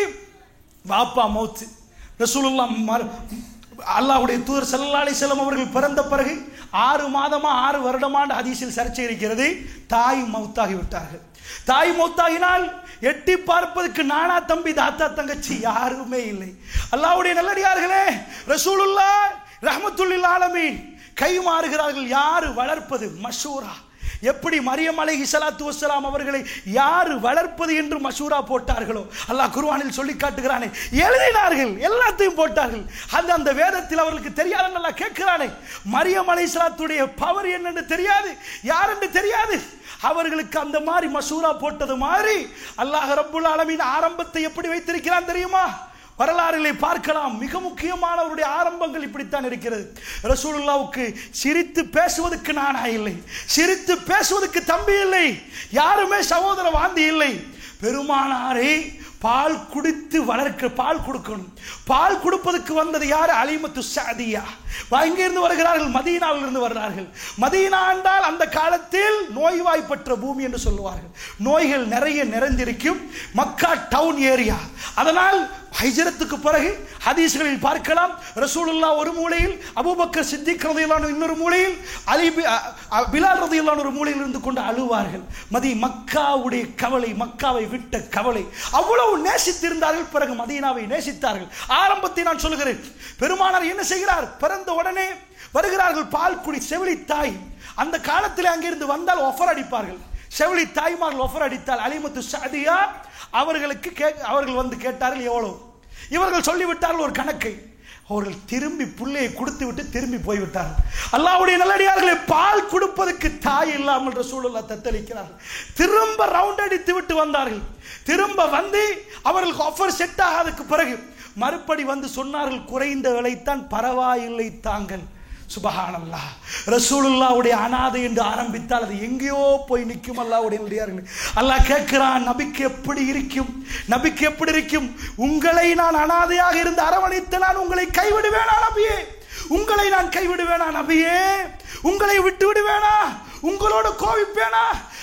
வாப்பா மௌத்து ரசூலுல்லா மர- அல்லாஹ்வுடைய தூதர் சல்லா அலிஸ்லம் அவர்கள் பிறந்த பிறகு ஆறு மாதமா ஆறு வருடமாண்டு ஹதீஸில் சர்ச்சை இருக்கிறது தாய் மௌத்தாகி விட்டார்கள் தாய் மௌத்தாகினால் எட்டி பார்ப்பதற்கு நானா தம்பி தாத்தா தங்கச்சி யாருமே இல்லை அல்லாஹ்வுடைய நல்லடியார்களே ரசூலுல்லா ரஹ்மத்துல்லில் ஆலமீன் கை மாறுகிறார்கள் யாரு வளர்ப்பது மஷூரா எப்படி மரியம் அலைஹி ஸலாத்து வஸ்ஸலாம் அவர்களை யார் வளர்ப்பது என்று மஷூரா போட்டார்களோ அல்லாஹ் குர்ஆனில் சொல்லி காட்டுகிறானே எழுதினார்கள் எல்லாத்தையும் போட்டார்கள் அந்த அந்த வேதத்தில் அவர்களுக்கு தெரியாத நல்லா கேட்கிறானே மரியம் அலைஹி ஸலாத்துடைய பவர் என்னன்னு தெரியாது யார் என்று தெரியாது அவர்களுக்கு அந்த மாதிரி மசூரா போட்டது மாதிரி அல்லாஹ் ரப்புல் ஆலமீன் ஆரம்பத்தை எப்படி வைத்திருக்கிறான் தெரியுமா வரலாறுகளை பார்க்கலாம் மிக முக்கியமானவருடைய ஆரம்பங்கள் இப்படித்தான் இருக்கிறது ரசூலுல்லாவுக்கு சிரித்து பேசுவதற்கு நானா இல்லை சிரித்து பேசுவதற்கு தம்பி இல்லை யாருமே சகோதர வாந்தி இல்லை பெருமானாரை பால் குடித்து வளர்க்க பால் கொடுக்கணும் பால் கொடுப்பதற்கு வந்தது யார் அலிமத்து சாதியா இருந்து வருகிறார்கள் மதீனாவில் இருந்து வருகிறார்கள் மதீனா என்றால் அந்த காலத்தில் நோய்வாய்ப்பற்ற பூமி என்று சொல்லுவார்கள் நோய்கள் நிறைய நிறைந்திருக்கும் மக்கா டவுன் ஏரியா அதனால் ஹைஜரத்துக்கு பிறகு ஹதீஸ்களில் பார்க்கலாம் ரசூலுல்லா ஒரு மூலையில் அபூபக்கர் சித்திக் ரதியல்லான இன்னொரு மூலையில் அலி பி- அ- அ- பிலால் ரதியல்லான ஒரு மூலையில் இருந்து கொண்டு அழுவார்கள் மதி மக்காவுடைய கவலை மக்காவை விட்ட கவலை அவ்வளவு நேசித்திருந்தார்கள் பிறகு மதீனாவை நேசித்தார்கள் ஆரம்பத்தை நான் சொல்லுகிறேன் பெருமானார் என்ன செய்கிறார் பிறந்த உடனே வருகிறார்கள் பால் குடி செவிலி தாய் அந்த காலத்தில் அங்கிருந்து வந்தால் ஒஃபர் அடிப்பார்கள் செவிலி தாய்மார்கள் ஒஃபர் அடித்தால் அலிமத்து சாதியா அவர்களுக்கு கே அவர்கள் வந்து கேட்டார்கள் எவ்வளவு இவர்கள் சொல்லிவிட்டார்கள் ஒரு கணக்கை அவர்கள் திரும்பி புள்ளையை கொடுத்து விட்டு திரும்பி போய்விட்டார்கள் அல்லாஹ்வுடைய நல்லடியார்களை பால் கொடுப்பதற்கு தாய் இல்லாமல் ரசூலுல்லா தத்தளிக்கிறார்கள் திரும்ப ரவுண்ட் அடித்து விட்டு வந்தார்கள் திரும்ப வந்து அவர்களுக்கு ஆஃபர் செட் ஆகாததுக்கு பிறகு மறுபடி வந்து சொன்னார்கள் குறைந்த விலைத்தான் பரவாயில்லை தாங்கள் சுபஹானல்லா ரசூலுல்லாவுடைய அனாதை என்று ஆரம்பித்தால் அது எங்கேயோ போய் நிற்கும் அல்லாவுடைய நல்லடியார்களே அல்லாஹ் கேட்கிறான் நபிக்கு எப்படி இருக்கும் நபிக்கு எப்படி இருக்கும் உங்களை நான் அனாதையாக இருந்து அரவணைத்து நான் உங்களை கைவிடுவேனா நபியே உங்களை நான் கைவிடுவேனா நபியே உங்களை விட்டு விடுவேனா உங்களோட கோவிப்பேனா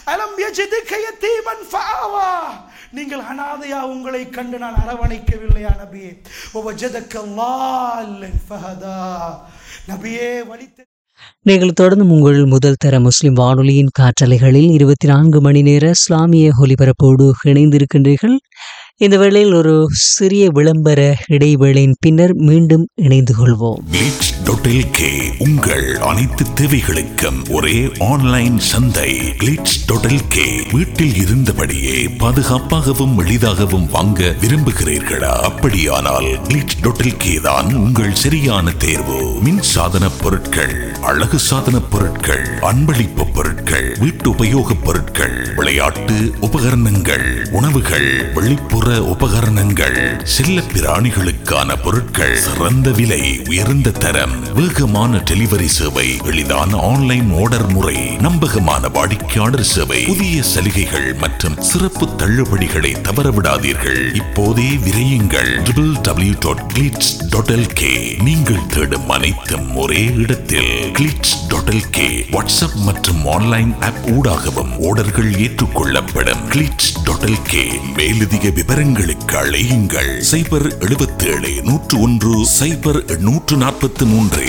அலம் யஜிதுக யதீமன் ஃபஆவா நீங்கள் அனாதையா உங்களை கண்டு நான் அரவணைக்கவில்லையா நபியே வஜதக லால்லன் ஃபஹதா நபியே வழி தெ- நீங்கள் தொடர்ந்து உங்கள் முதல் தர முஸ்லிம் வானொலியின் காற்றலைகளில் இருபத்தி நான்கு மணி நேர இஸ்லாமிய ஒலிபரப்போடு இணைந்திருக்கின்றீர்கள் இந்த வேளையில் ஒரு சிறிய விளம்பர இடைவேளையின் பின்னர் மீண்டும் இணைந்து கொள்வோம் கிளிட்ஸ் டாட் கே உங்கள் அனைத்து தேவைகளுக்கும் ஒரே ஆன்லைன் சந்தை கிளிட்ஸ் டாட் கே வீட்டில் இருந்தபடியே பாதுகாப்பாகவும் எளிதாகவும் வாங்க விரும்புகிறீர்களா அப்படியானால் கிளிட்ஸ் டாட் கே தான் உங்கள் சரியான தேர்வு மின் சாதன பொருட்கள் அழகு சாதன பொருட்கள் அன்பளிப்பு பொருட்கள் வீட்டு உபயோகப் பொருட்கள் விளையாட்டு உபகரணங்கள் உணவுகள் வெளிப்புற உபகரணங்கள் செல்ல பிராணிகளுக்கான பொருட்கள் சிறந்த விலை உயர்ந்த தரம் வேகமான டெலிவரி சேவை எளிதான ஆன்லைன் ஆர்டர் முறை நம்பகமான வாடிக்கையாளர் சேவை புதிய சலுகைகள் மற்றும் சிறப்பு தள்ளுபடிகளை தவறவிடாதீர்கள் இப்போதே விரையுங்கள் டபிள்யூ டாட் கிளிட்ஸ் டாட் நீங்கள் தேடும் அனைத்தும் ஒரே இடத்தில் கிளிட்ஸ் டாட் கே வாட்ஸ்அப் மற்றும் ஆன்லைன் ஆப் ஊடாகவும் ஆர்டர்கள் ஏற்றுக்கொள்ளப்படும் கிளிட்ஸ் டாட் கே மேலதிக விவரங்களுக்கு அழையுங்கள் சைபர் 77 நூற்று ஒன்று சைபர் நூற்று நாற்பத்தி மூன்று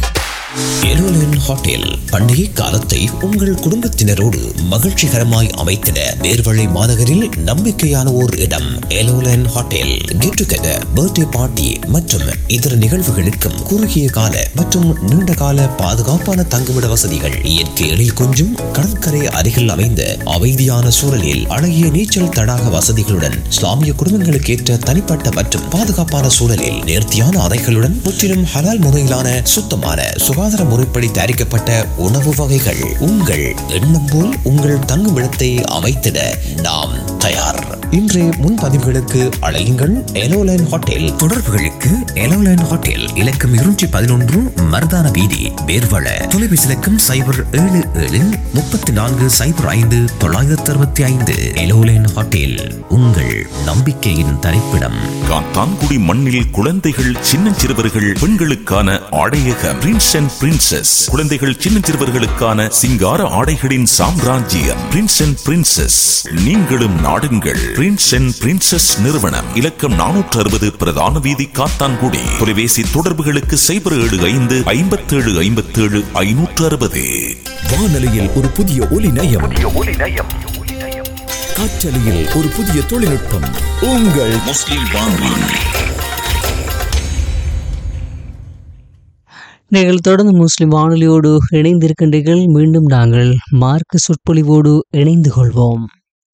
எருலன் ஹோட்டல் பண்டிகை காலத்தை உங்கள் குடும்பத்தினரோடு மகிழ்ச்சிகரமாய் அமைத்திட வேர்வழி மாநகரில் நம்பிக்கையான ஓர் இடம் எலோலன் hotel get together birthday party மற்றும் இதர நிகழ்வுகளுக்கும் குறுகிய கால மற்றும் நீண்ட கால பாதுகாப்பான தங்குமிட வசதிகள் இயற்கை எழில் கொஞ்சும் கடற்கரை அருகில் அமைந்த அமைதியான சூழலில் அழகிய நீச்சல் தடாக வசதிகளுடன் இஸ்லாமிய குடும்பங்களுக்கு ஏற்ற தனிப்பட்ட மற்றும் பாதுகாப்பான சூழலில் நேர்த்தியான அறைகளுடன் முற்றிலும் ஹலால் முறையிலான சுத்தமான சுகாதார முறைப்படி தயாரிக்கப்பட்ட உணவு வகைகள் உங்கள் எண்ணம் போல் உங்கள் தங்குமிடத்தை அமைத்திட நாம் தயார் இன்றைய முன்பதிவுகளுக்கு அழையுங்கள் எலோலைன் ஹோட்டல் தொடர்புகளுக்கு எலோலைன் ஹோட்டல் இலக்கம் இருநூற்றி பதினொன்று மருதான வீதி வேர்வள தொலைபேசி இலக்கம் சைபர் ஏழு ஏழு முப்பத்தி நான்கு சைபர் ஐந்து தொள்ளாயிரத்தி அறுபத்தி ஐந்து எலோலைன் ஹோட்டல் உங்கள் நம்பிக்கையின் தரிப்பிடம் காத்தான்குடி மண்ணில் குழந்தைகள் சின்னஞ்சிறுவர்கள் பெண்களுக்கான ஆடையக பிரின்ஸ் அண்ட் பிரின்சஸ் குழந்தைகள் சின்னஞ்சிறுவர்களுக்கான சிங்கார ஆடைகளின் சாம்ராஜ்யம் பிரின்ஸ் அண்ட் பிரின்சஸ் நீங்களும் நாடுங்கள் பிரின்ஸ் அண்ட் பிரின்சஸ் நிறுவனம் இலக்கம் நானூற்று அறுபது பிரதான வீதி காத்தான்குடி தொலைபேசி தொடர்புகளுக்கு சைபர் ஏழு ஐந்து ஐம்பத்தேழு ஐம்பத்தேழு ஐநூற்று அறுபது வானொலியில் ஒரு புதிய ஒலி நயம் காற்றலையில் ஒரு புதிய தொழில்நுட்பம் உங்கள் முஸ்லிம் வானொலி நீங்கள் தொடர்ந்து முஸ்லிம் வானொலியோடு இணைந்திருக்கின்றீர்கள் மீண்டும் நாங்கள் மார்க்க சொற்பொழிவோடு இணைந்து கொள்வோம்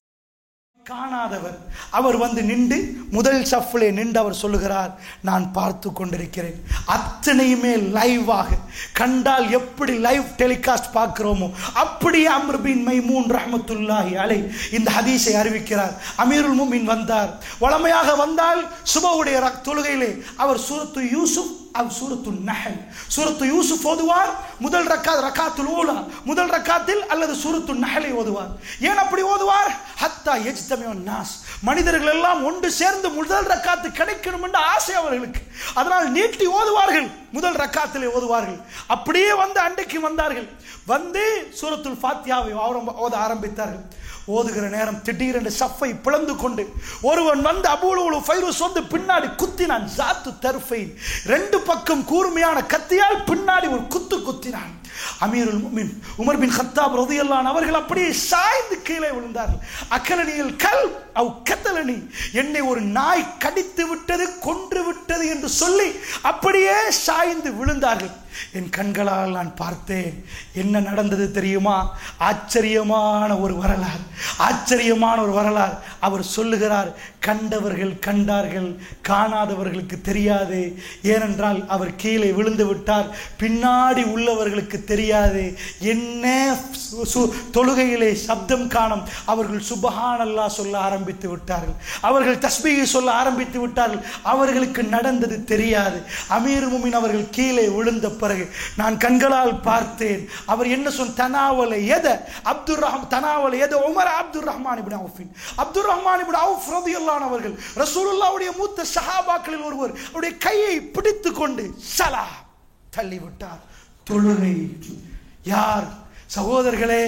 காணாதவர் அவர் வந்து நின்று முதல் சஃப்லே நின்று அவர் சொல்லுகிறார் நான் பார்த்து கொண்டிருக்கிறேன் அத்தனையுமே லைவாக கண்டால் எப்படி லைவ் டெலிகாஸ்ட் பார்க்கிறோமோ அப்படியே அம்ர் பின் மைமூன் ரஹமத்துல்லாஹி அலை இந்த ஹதீஸை அறிவிக்கிறார் அமீருல் முமின் வந்தார் வளமையாக வந்தால் சுபவுடைய ரக்- தொழுகையிலே அவர் சூரத்து யூசுப் அவ் சூரத்து நஹல் சூரத்து யூசுப் ஓதுவார் முதல் ரக்காத் ரக்காத்துல் ஊலா முதல் ரக்காத்தில் அல்லது சூரத்து நஹலை ஓதுவார் ஏன் அப்படி ஓதுவார் ஹத்தா எஜ்தமியோ நாஸ் மனிதர்கள் எல்லாம் ஒன்று சேர்ந்து முதல் ரக்காத்து கிடைக்கணும் என்ற ஆசை அவர்களுக்கு அதனால் நீட்டி ஓதுவார்கள் முதல் ரக்காத்திலே ஓதுவார்கள் அப்படியே வந்து அண்டைக்கு வந்தார்கள் வந்து சூரத்துல் ஃபாத்தியாவை ஆரம்ப- ஓத ஆரம்பித்தார்கள் ஓதுகிற நேரம் திடீரென்று சஃப்பை பிளந்து கொண்டு ஒருவன் வந்து அபூலுவுலு ஃபைரூஸ் வந்து பின்னாடி குத்தினான் ஜாத்து தர்ஃபை ரெண்டு பக்கம் கூர்மையான கத்தியால் பின்னாடி ஒரு குத்து குத்தினான் அமீருல் முமின் உமர் பின் கத்தாப் ரதியல்லான் அவர்கள் அப்படியே சாய்ந்து கீழே விழுந்தார்கள் அக்கலனியில் கல் அவ் கத்தலனி என்னை ஒரு நாய் கடித்து விட்டது கொன்று விட்டது என்று சொல்லி அப்படியே சாய்ந்து விழுந்தார்கள் என் கண்களால் நான் பார்த்தேன் என்ன நடந்தது தெரியுமா ஆச்சரியமான ஒரு வரலாறு ஆச்சரியமான ஒரு வரலாறு அவர் சொல்லுகிறார் கண்டவர்கள் கண்டார்கள் காணாதவர்களுக்கு தெரியாது ஏனென்றால் அவர் கீழே விழுந்து விட்டார் பின்னாடி உள்ளவர்களுக்கு தெரியாது என்ன சு- சு- தொழுகையிலே சப்தம் காணும் அவர்கள் சுபஹானல்லா சொல்ல ஆரம்பித்து விட்டார்கள் அவர்கள் தஸ்பீகை சொல்ல ஆரம்பித்து விட்டார்கள் அவர்களுக்கு நடந்தது தெரியாது அமீர் முமின் அவர்கள் கீழே விழுந்த பிறகு நான் கண்களால் பார்த்தேன் அவர் என்ன சொன்ன தனாவல எத அப்துல் ரஹம் தனாவல எத உமர் அப்துல் ரஹ்மான் இப்னு அவுஃபின் அப்துல் ரஹ்மான் இப்னு அவுஃப் ரலியல்லாஹு அவர்கள் ரசூலுல்லாஹ்வுடைய மூத்த சஹாபாக்களில் ஒருவர் அவருடைய கையை பிடித்து கொண்டு சலா தள்ளிவிட்டார் தொழுகை யார் சகோதரர்களே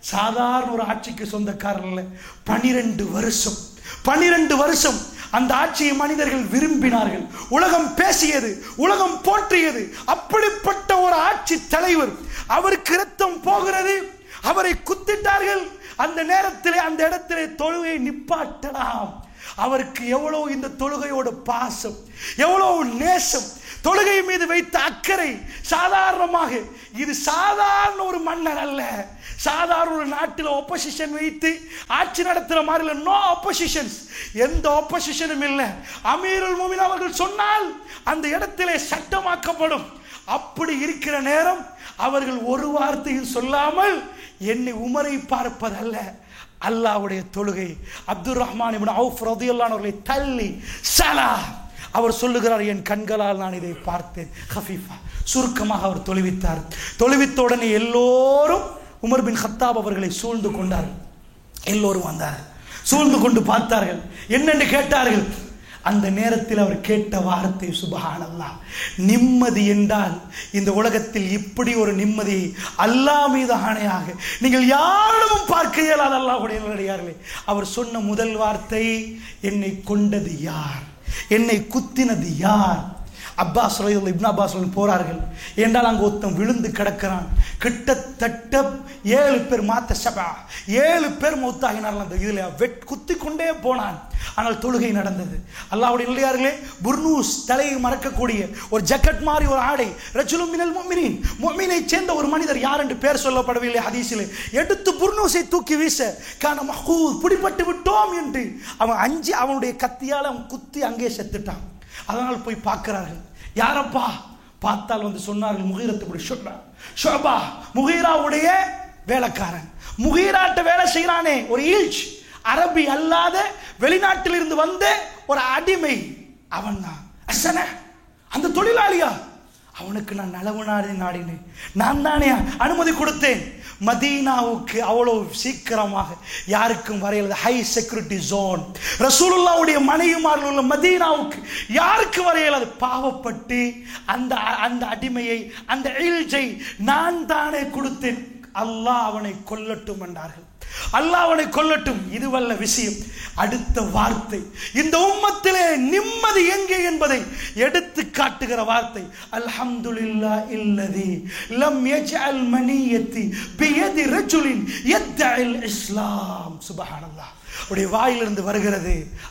சாதாரண ஒரு ஆட்சிக்கு சொந்தக்காரர் இல்லை பனிரெண்டு வருஷம் பனிரெண்டு வருஷம் அந்த ஆட்சியை மனிதர்கள் விரும்பினார்கள் உலகம் பேசியது உலகம் போற்றியது அப்படிப்பட்ட ஒரு ஆட்சி தலைவர் அவருக்கு இரத்தம் போகிறது அவரை குத்திட்டார்கள் அந்த நேரத்திலே அந்த இடத்திலே தொழுகை நிப்பாட்டலாம் அவருக்கு எவ்வளவு இந்த தொழுகையோட பாசம் எவ்வளவு நேசம் தொழுகை மீது வைத்த அக்கறை சாதாரணமாக இது சாதாரண ஒரு மன்னர் அல்ல சாதாரண ஒரு நாட்டில் ஒப்போசிஷன் வைத்து ஆட்சி நடத்துற மாதிரி இல்லை நோ ஒப்போசிஷன்ஸ் எந்த ஒப்போசிஷனும் இல்லை அமீருல் முமின் அவர்கள் சொன்னால் அந்த இடத்திலே சட்டமாக்கப்படும் அப்படி இருக்கிற நேரம் அவர்கள் ஒரு வார்த்தையில் சொல்லாமல் என்னை உமரை பார்ப்பதல்ல அல்லாஹ்வுடைய தொழுகை அப்துல் ரஹ்மான் இப்னு அவுஃப் ரதியல்லாஹு அவர்களை தள்ளி சலா அவர் சொல்லுகிறார் என் கண்களால் நான் இதை பார்த்தேன் ஹஃபீஃபா சுருக்கமாக அவர் தொழுவித்தார் தொழுவித்த உடனே எல்லோரும் உமர் பின் ஹத்தாப் அவர்களை சூழ்ந்து கொண்டார்கள் எல்லோரும் வந்தார்கள் சூழ்ந்து கொண்டு பார்த்தார்கள் என்னென்று கேட்டார்கள் அந்த நேரத்தில் அவர் கேட்ட வார்த்தை சுபஹானல்லா நிம்மதி என்றால் இந்த உலகத்தில் இப்படி ஒரு நிம்மதி அல்லாஹ் மீது ஆணையாக நீங்கள் யாரும் பார்க்க இயலாத அல்லாஹ்வுடைய நல்லடியார்களே அவர் சொன்ன முதல் வார்த்தை என்னை கொண்டது யார் என்னை குத்தினது யார் அப்பாஸ் ரலியல்லாஹு இப்னு அப்பாஸ் ரலியல்லாஹு போறார்கள் என்றால் அங்கே ஒருத்தன் விழுந்து கிடக்கிறான் கிட்டத்தட்ட ஏழு பேர் மாத்த சபா ஏழு பேர் மௌத்தாகினார்கள் அந்த இதில் வெட் குத்தி கொண்டே போனான் ஆனால் தொழுகை நடந்தது அல்லாஹ்வுடைய இல்லையார்களே புர்னூஸ் தலையை மறக்கக்கூடிய ஒரு ஜக்கெட் மாதிரி ஒரு ஆடை ரஜுலும் மினல் முஃமினீன் முஃமினை சேர்ந்த ஒரு மனிதர் யார் என்று பேர் சொல்லப்படவில்லை ஹதீஸிலே எடுத்து புர்னூஸை தூக்கி வீச கான மஹூத் பிடிபட்டு விட்டோம் என்று அவன் அஞ்சு அவனுடைய கத்தியால் அவன் குத்தி அங்கே செத்துட்டான் அதனால் போய் பார்க்கிறார்கள் யாரப்பா பார்த்தால் வந்து சொன்னார்கள் முகீரத்துப்படி ஷோபா ஷோபா முகீராவுடைய வேலைக்காரன் முகீராட்ட வேலை செய்கிறானே ஒரு ஈல்ச் அரபி அல்லாத வெளிநாட்டில் இருந்து வந்த ஒரு அடிமை அவன் தான் அசன அந்த தொழிலாளியா அவனுக்கு நான் நலவு நாடி நாடினேன் நான் தானே அனுமதி கொடுத்தேன் மதீனாவுக்கு அவ்வளவு சீக்கிரமாக யாருக்கும் வரையல ஹை செக்யூரிட்டி ஜோன் ரசூலுல்லாவுடைய மனைவிமார்கள் உள்ள மதீனாவுக்கு யாருக்கு வரையலாது பாவப்பட்டு அந்த அந்த அடிமையை அந்த இல்ஜை நான் தானே கொடுத்தேன் அல்லாஹ் அவனை கொல்லட்டும் என்றார்கள் அல்லாஹ் அவனை கொல்லட்டும் இதுவல்ல விஷயம் அடுத்த வார்த்தை இந்த உம்மத்திலே நிம்மதி எங்கே என்பதை எடுத்து காட்டுகிற வார்த்தை அல்ஹம்துலில்லா இல்லதி லம் யஜ்அல் மனியத்தி பியதி ரஜுலின் யத்தஇல் இஸ்லாம் சுப்ஹானல்லாஹ் உடைய வாயிலிருந்து வருகிறது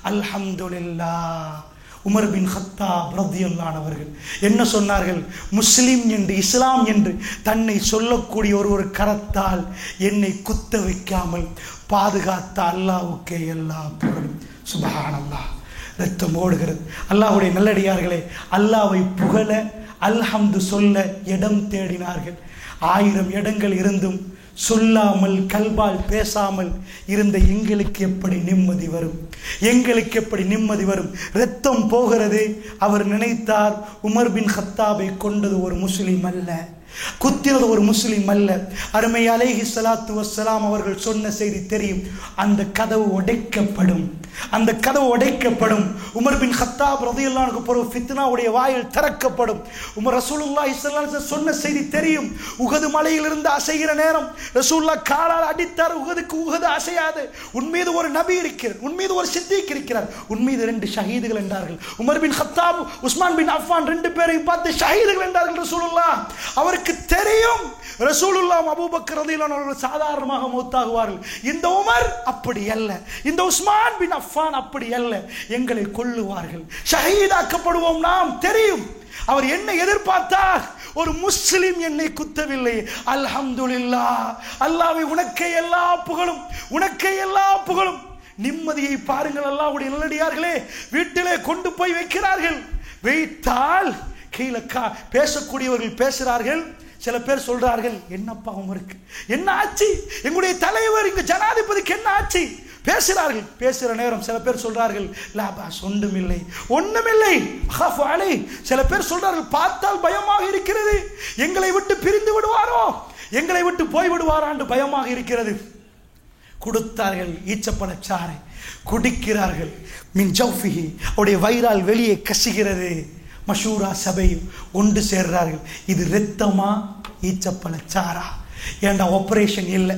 அல்ஹம்துலில்லாஹ் உமர் பின் ஹத்தாப் ரத்தியல்லானவர்கள் என்ன சொன்னார்கள் முஸ்லிம் என்று இஸ்லாம் என்று தன்னை சொல்லக்கூடிய ஒரு ஒரு கரத்தால் என்னை குத்த வைக்காமல் பாதுகாத்த அல்லாவுக்கே எல்லா புகழும் சுபஹானல்லாஹ் ரத்தம் ஓடுகிறது அல்லாஹ்வுடைய நல்லடியார்களே அல்லாவை புகழ அல்ஹம்து சொல்ல இடம் தேடினார்கள் ஆயிரம் இடங்கள் இருந்தும் சொல்லாமல் கல்பால் பேசாமல் இருந்த எங்களுக்கு எப்படி நிம்மதி வரும் எங்களுக்கு எப்படி நிம்மதி வரும் ரத்தம் போகிறது அவர் நினைத்தார் உமர் பின் ஹத்தாபை கொண்டது ஒரு முஸ்லிம் அல்ல குத்தினது ஒரு முஸ்லிம் அல்ல அருமை அலைஹி ஸலாத்து வஸ்ஸலாம் அவர்கள் சொன்ன செய்தி தெரியும் அந்த கதவு உடைக்கப்படும் அந்த கதவு உடைக்கப்படும் உமர் பின் ஹத்தாப் ரதியல்லானுக்கு பிறகு ஃபித்னாவுடைய வாயில் திறக்கப்படும் உமர் ரசூலுல்லாஹி ஸல்லல்லாஹு அலைஹி வஸல்லம் சொன்ன செய்தி தெரியும் உகது மலையிலிருந்து அசைகிற நேரம் ரசூல்லா காலால் அடித்தார் உகதுக்கு உகது அசையாது உன் மீது ஒரு நபி இருக்கிறார் உன் மீது ஒரு சித்திக் இருக்கிறார் உன் மீது ரெண்டு ஷஹீதுகள் என்றார்கள் Umar bin Khattab Uthman bin Affan ரெண்டு பேரையும் பார்த்து ஷஹீதுகள் என்றார்கள் ரசூலுல்லா அவருக்கு தெரியும் ரசூலுல்லா அபூபக்கர் ரலியல்லாஹு அன்ஹு அவர்கள் சாதாரணமாக மௌத்தாகுவார்கள் இந்த உமர் அப்படி அல்ல இந்த உஸ்மான் பின் அஃபான் அப்படி அல்ல எங்களை கொல்லுவார்கள் ஷஹீதாக்கப்படுவோம் நாம் தெரியும் அவர் என்ன எதிர்பார்த்தார் ஒரு முஸ்லிம் என்னை குத்தவில்லை அல்ஹம்துலில்லா அல்லாஹ்வை உனக்கே எல்லா புகழும் உனக்கே எல்லா புகழும் நிம்மதியை பாருங்கள் அல்லாஹ்வுடைய நல்லடியார்களே வீட்டிலே கொண்டு போய் வைக்கிறார்கள் வைத்தால் கீழே கா பேசக்கூடியவர்கள் பேசுகிறார்கள் சில பேர் சொல்றார்கள் என்னப்பா உமருக்கு என்ன ஆச்சு எங்களுடைய தலைவர் இங்க ஜனாதிபதிக்கு என்ன ஆச்சு பேசுகிறார்கள் பேசுகிற நேரம் சில பேர் சொல்றார்கள் லாபாஸ் ஒன்றுமில்லை ஒன்றுமில்லை அஹாஃப் அலை சில பேர் சொல்றார்கள் பார்த்தால் பயமாக இருக்கிறது எங்களை விட்டு பிரிந்து விடுவாரோ எங்களை விட்டு போய் விடுவாரான்னு பயமாக இருக்கிறது கொடுத்தார்கள் ஈச்சப்பழச்சாறை குடிக்கிறார்கள் மின் ஜௌஃபிஹி அவருடைய வயிறால் வெளியே கசிகிறது மஷூரா சபை ஒன்று சேர்றார்கள் இது இரத்தமா ஈச்சப்பழச்சாரா ஏண்டா ஆப்ரேஷன் இல்லை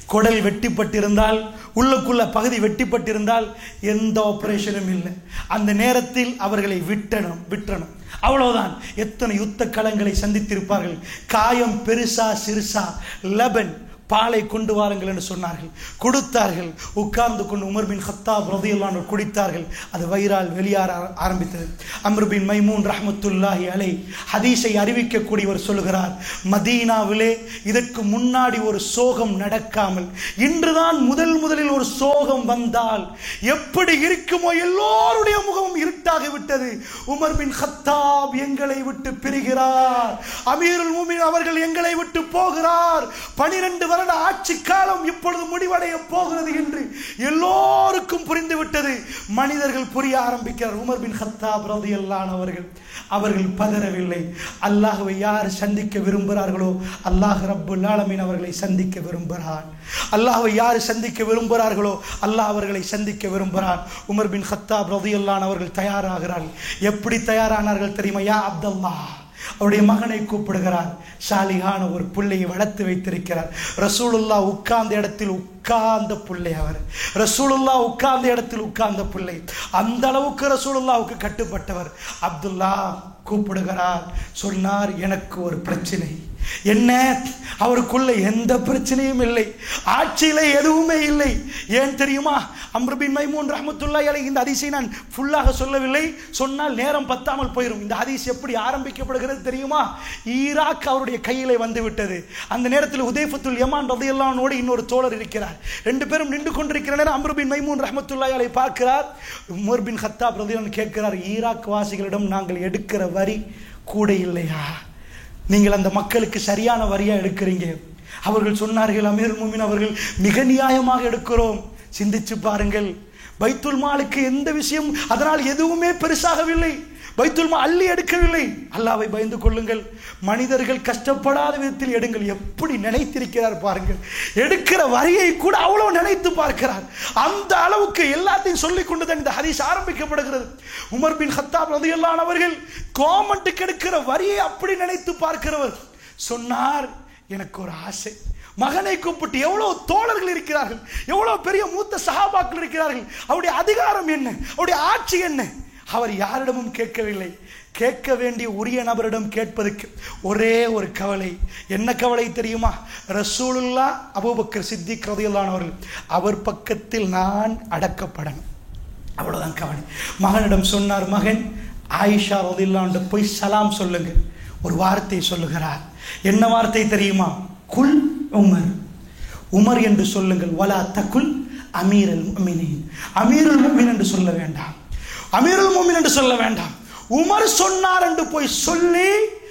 குடல் வெட்டிப்பட்டிருந்தால் உள்ளுக்குள்ள பகுதி வெட்டிப்பட்டிருந்தால் எந்த ஆபரேஷனும் இல்லை அந்த நேரத்தில் அவர்களை விட்டணும் விட்டணும் அவ்வளவுதான் எத்தனை யுத்த களங்களை சந்தித்திருப்பார்கள் காயம் பெருசா சிறுசா லெபன் பாலை கொண்டு வாருங்கள் என்று சொன்னார்கள் கொடுத்தார்கள் உட்கார்ந்து கொண்டு உமர் பின் ஹத்தாப் ரதியுல்லான் குடித்தார்கள் அது வயிறால் வெளியார ஆரம்பித்தது அம்ர் பின் மைமூன் ரஹமத்துல்லாஹி அலை ஹதீஸை அறிவிக்கக்கூடியவர் சொல்லுகிறார் மதீனாவிலே இதற்கு முன்னாடி ஒரு சோகம் நடக்காமல் இன்றுதான் முதல் முதலில் ஒரு சோகம் வந்தால் எப்படி இருக்குமோ எல்லோருடைய முகமும் இருட்டாகி விட்டது உமர் பின் ஹத்தாப் எங்களை விட்டு பிரிகிறார் அமீருல் மூமின் அவர்கள் எங்களை விட்டு போகிறார் பனிரெண்டு வருட ஆட்சி காலம் இப்பொழுது முடிவடைய போகிறது என்று எல்லோருக்கும் புரிந்து விட்டது மனிதர்கள் புரிய ஆரம்பிக்கிறார் உமர் பின் ஹத்தாப் ரதியல்லான் அவர்கள் அவர்கள் பதறவில்லை அல்லாஹ்வை யார் சந்திக்க விரும்புகிறார்களோ அல்லாஹ் ரப்புல் ஆலமீன் அவர்களை சந்திக்க விரும்புகிறான் அல்லாஹ்வை யார் சந்திக்க விரும்புகிறார்களோ அல்லாஹ் அவர்களை சந்திக்க விரும்புகிறான் உமர் பின் ஹத்தாப் ரதியல்லான் அவர்கள் தயாராகிறார்கள் எப்படி தயாரானார்கள் தெரியுமா யா அப்தல்லா அவருடைய மகனை கூப்பிடுகிறார் சாலிகான ஒரு பிள்ளையை வளர்த்து வைத்திருக்கிறார் ரசூலுல்லா உட்கார்ந்த இடத்தில் உட்கார்ந்த பிள்ளை அவர் ரசூலுல்லா உட்கார்ந்த இடத்தில் உட்கார்ந்த பிள்ளை அந்த அளவுக்கு ரசூலுல்லாவுக்கு கட்டுப்பட்டவர் அப்துல்லா கூப்பிடுகிறார் சொன்னார் எனக்கு ஒரு பிரச்சனை என்ன அவருக்குள்ள எந்த பிரச்சனையும் இல்லை ஆட்சியில எதுவுமே இல்லை ஏன் தெரியுமா அம்ருபின் மைமூன் ரஹமத்துல்லாஹி அலைஹி இந்த ஹதீஸை நான் ஃபுல்லாக சொல்லவில்லை சொன்னால் நேரம் பத்தாமல் போயிடும் இந்த ஹதீஸ் எப்படி ஆரம்பிக்கப்படுகிறது தெரியுமா ஈராக் அவருடைய கையிலே வந்து விட்டது அந்த நேரத்தில் உதயஃபத்துல் யமான் ரதியல்லானோடு இன்னொரு தோழர் இருக்கிறார் ரெண்டு பேரும் நின்று கொண்டிருக்கிற நேரம் அம்ருபின் மைமூன் ரஹமத்துல்லாஹி அலைஹி பார்க்கிறார் உமர் பின் ஹத்தாப் ரதியல்லான் கேட்கிறார் ஈராக் வாசிகளிடம் நாங்கள் எடுக்கிற வரி கூட இல்லையா நீங்கள் அந்த மக்களுக்கு சரியான வரியா எடுக்கிறீங்க அவர்கள் சொன்னார்கள் அமீர் மூமின் அவர்கள் மிக நியாயமாக எடுக்கிறோம் சிந்திச்சு பாருங்கள் பைத்துல் மாலுக்கு எந்த விஷயம் அதனால் எதுவுமே பெருசாகவில்லை பைத்துல் மா அள்ளி எடுக்கவில்லை அல்லாவை பயந்து கொள்ளுங்கள் மனிதர்கள் கஷ்டப்படாத விதத்தில் எடுங்கள் எப்படி நினைத்திருக்கிறார் பாருங்கள் எடுக்கிற வரியை கூட அவ்வளவு நினைத்து பார்க்கிறார் அந்த அளவுக்கு எல்லாத்தையும் சொல்லிக் கொண்டுதான் இந்த ஹதீஸ் ஆரம்பிக்கப்படுகிறது உமர் பின் ஹத்தாப் ரதியல்லான் அவர்கள் கவர்மெண்ட்டுக்கு எடுக்கிற வரியை அப்படி நினைத்து பார்க்கிறவர் சொன்னார் எனக்கு ஒரு ஆசை மகனை கூப்பிட்டு எவ்வளவு தோழர்கள் இருக்கிறார்கள் எவ்வளவு பெரிய மூத்த சகாபாக்கள் இருக்கிறார்கள் அவருடைய அதிகாரம் என்ன அவருடைய ஆட்சி என்ன அவர் யாரிடமும் கேட்கவில்லை கேட்க வேண்டிய உரிய நபரிடம் கேட்பதற்கு ஒரே ஒரு கவலை என்ன கவலை தெரியுமா ரசூலுல்லா அபூபக்கர் சித்திக் ரதியல்லானவர்கள் அவர் பக்கத்தில் நான் அடக்கப்படணும் அவ்வளவுதான் கவலை மகனிடம் சொன்னார் மகன் ஆயிஷா ரதில்லாண்டு போய் சலாம் சொல்லுங்க ஒரு வார்த்தை சொல்லுகிறார் என்ன வார்த்தை தெரியுமா குல் உமர் உமர் என்று சொல்லுங்கள் வலா தகுல் அமீரல் முமினின் அமீருல் முமின் என்று சொல்ல வேண்டாம் அமீருல் முமின் என்று சொல்ல வேண்டாம் உமர் சொன்னார் என்று போய் சொல்லி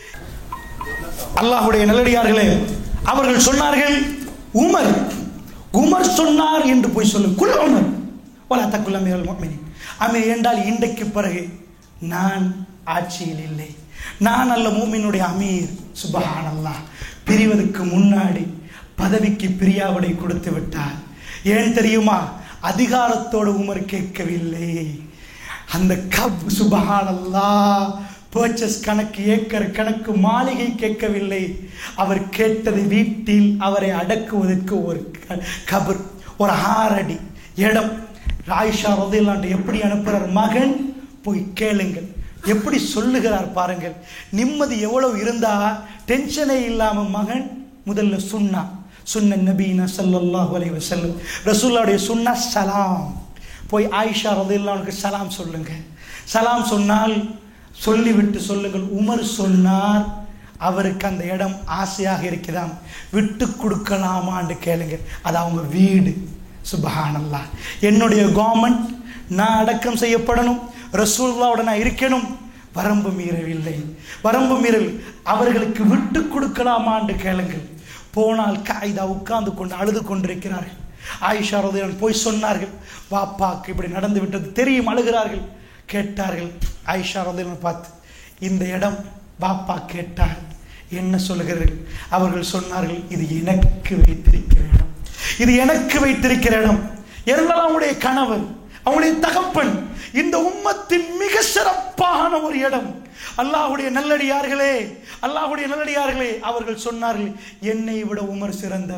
அல்லாஹ்வுடைய நல்லடியார்களே அவர்கள் சொன்னார்கள் உமர் உமர் சொன்னார் என்று போய் சொல்லு குல் உமர் வலா தக்குல் அமீரல் முமினின் அமீர் என்றால் இன்றைக்கு பிறகு நான் ஆட்சியில் இல்லை நான் அல்ல மூமினுடைய அமீர் சுபஹான் அல்லாஹ் பிரிவதற்கு முன்னாடி பதவிக்கு பிரியாவிடை கொடுத்து விட்டார் ஏன் தெரியுமா அதிகாரத்தோடு உமர் கேட்கவில்லை அந்த கப் சுபஹான் அல்லாஹ் பர்ச்சஸ் கணக்கு ஏக்கர் கணக்கு மாளிகை கேட்கவில்லை அவர் கேட்டது வீட்டில் அவரை அடக்குவதற்கு ஒரு க- கபர் ஒரு ஆறடி இடம் ராயிஷா ரதிலாண்டு எப்படி அனுப்புகிறார் மகன் போய் கேளுங்கள் எப்படி சொல்லுகிறார் பாருங்கள் நிம்மதி எவ்வளவு இருந்தா டென்ஷனே இல்லாம மகன் முதல்ல சுன்னா சுன்ன நபீனா ஸல்லல்லாஹு அலைஹி வஸல்லம் ரசூலுல்லாஹ்வுடைய சுன்னா சலாம் போய் ஆயிஷா ரதில்லாவுக்கு சலாம் சொல்லுங்க சலாம் சொன்னால் சொல்லிவிட்டு சொல்லுங்கள் உமர் சொன்னார் அவருக்கு அந்த இடம் ஆசையாக இருக்குதாம் விட்டு கொடுக்கலாமான்னு கேளுங்க அது அவங்க வீடு சுபஹானல்லாஹ் என்னுடைய கவர்மெண்ட் நான் அடக்கம் செய்யப்படணும் ரசூல்லாவோட நான் இருக்கணும் வரம்பு மீறவில்லை வரம்பு மீறல் அவர்களுக்கு விட்டு கொடுக்கலாமான்னு கேளுங்கள் போனால் காய்தா உட்கார்ந்து கொண்டு அழுது கொண்டிருக்கிறார்கள் ஆயிஷா ரதியன் போய் சொன்னார்கள் பாப்பாக்கு இப்படி நடந்து விட்டது தெரியும் அழுகிறார்கள் கேட்டார்கள் ஆயிஷா ரதியன் பார்த்து இந்த இடம் பாப்பா கேட்டார் என்ன சொல்லுகிறீர்கள் அவர்கள் சொன்னார்கள் இது எனக்கு வைத்திருக்கிற இடம் இது எனக்கு வைத்திருக்கிற இடம் இருந்தாலும் அவங்களுடைய கணவன் அவங்களுடைய தகப்பன் இந்த உம்மத்தின் மிக சிறப்பான ஒரு இடம் அல்லாஹ்வுடைய நல்லடியார்களே அல்லாஹ்வுடைய நல்லடியார்களே அவர்கள் சொன்னார்கள் என்னை விட உமர் சிறந்தவர்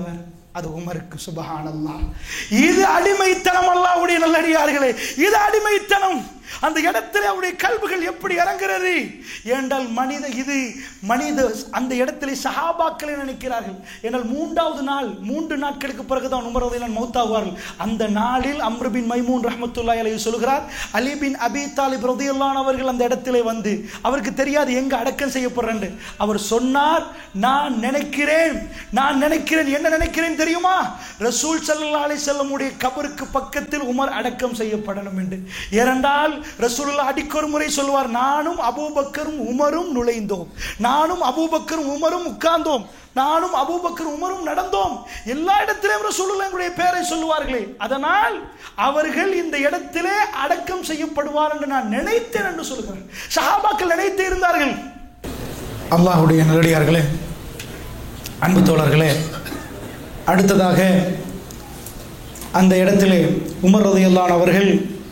அது உமருக்கு சுபஹானல்லாஹ் இது அடிமைத்தனம் அல்லாஹ்வுடைய நல்லடியார்களே இது அடிமைத்தனம் அந்த இடத்துல அவருடைய கல்விகள் எப்படி இறங்குறது ஏண்டால் மனித இது மனித அந்த இடத்திலே சஹாபாக்களை நினைக்கிறார்கள் ஏனால் மூன்றாவது நாள் மூன்று நாட்களுக்கு பிறகுதான் உமரதையில் மௌத்தாகுவார்கள் அந்த நாளில் அம்ரு பின் மைமூன் ரஹமத்துல்லாஹி அலைஹி சொல்கிறார் அலி பின் அபி தாலிப் ரதியுல்லான் அவர்கள் அந்த இடத்திலே வந்து அவருக்கு தெரியாது எங்க அடக்கம் செய்யப்படுறேன் அவர் சொன்னார் நான் நினைக்கிறேன் நான் நினைக்கிறேன் என்ன நினைக்கிறேன் தெரியுமா ரசூல் ஸல்லல்லாஹு அலைஹி வஸல்லமுடைய கபருக்கு பக்கத்தில் உமர் அடக்கம் செய்யப்படணும் என்று ஏனென்றால் ரசூலுல்லா அடிக்கொரு முறை சொல்வார் நானும் அபூபக்கரும் உமரும் நுழைந்தோம் நானும் அபூபக்கரும் உமரும் உட்கார்ந்தோம் நானும் அபூபக்கர் உமரும் நடந்தோம் எல்லா இடத்திலும் ரசூலுல்லாஹ் எங்களுடைய பெயரை சொல்லுவார்களே அதனால் அவர்கள் இந்த இடத்திலே அடக்கம் செய்யப்படுவார் என்று நான் நினைத்தேன் என்று சொல்கிறேன் சஹாபாக்கள் நினைத்து இருந்தார்கள் அல்லாஹ்வுடைய நல்லடியார்களே அன்பு தோழர்களே அடுத்ததாக அந்த இடத்திலே உமர் ரதையல்லான் அவர்கள்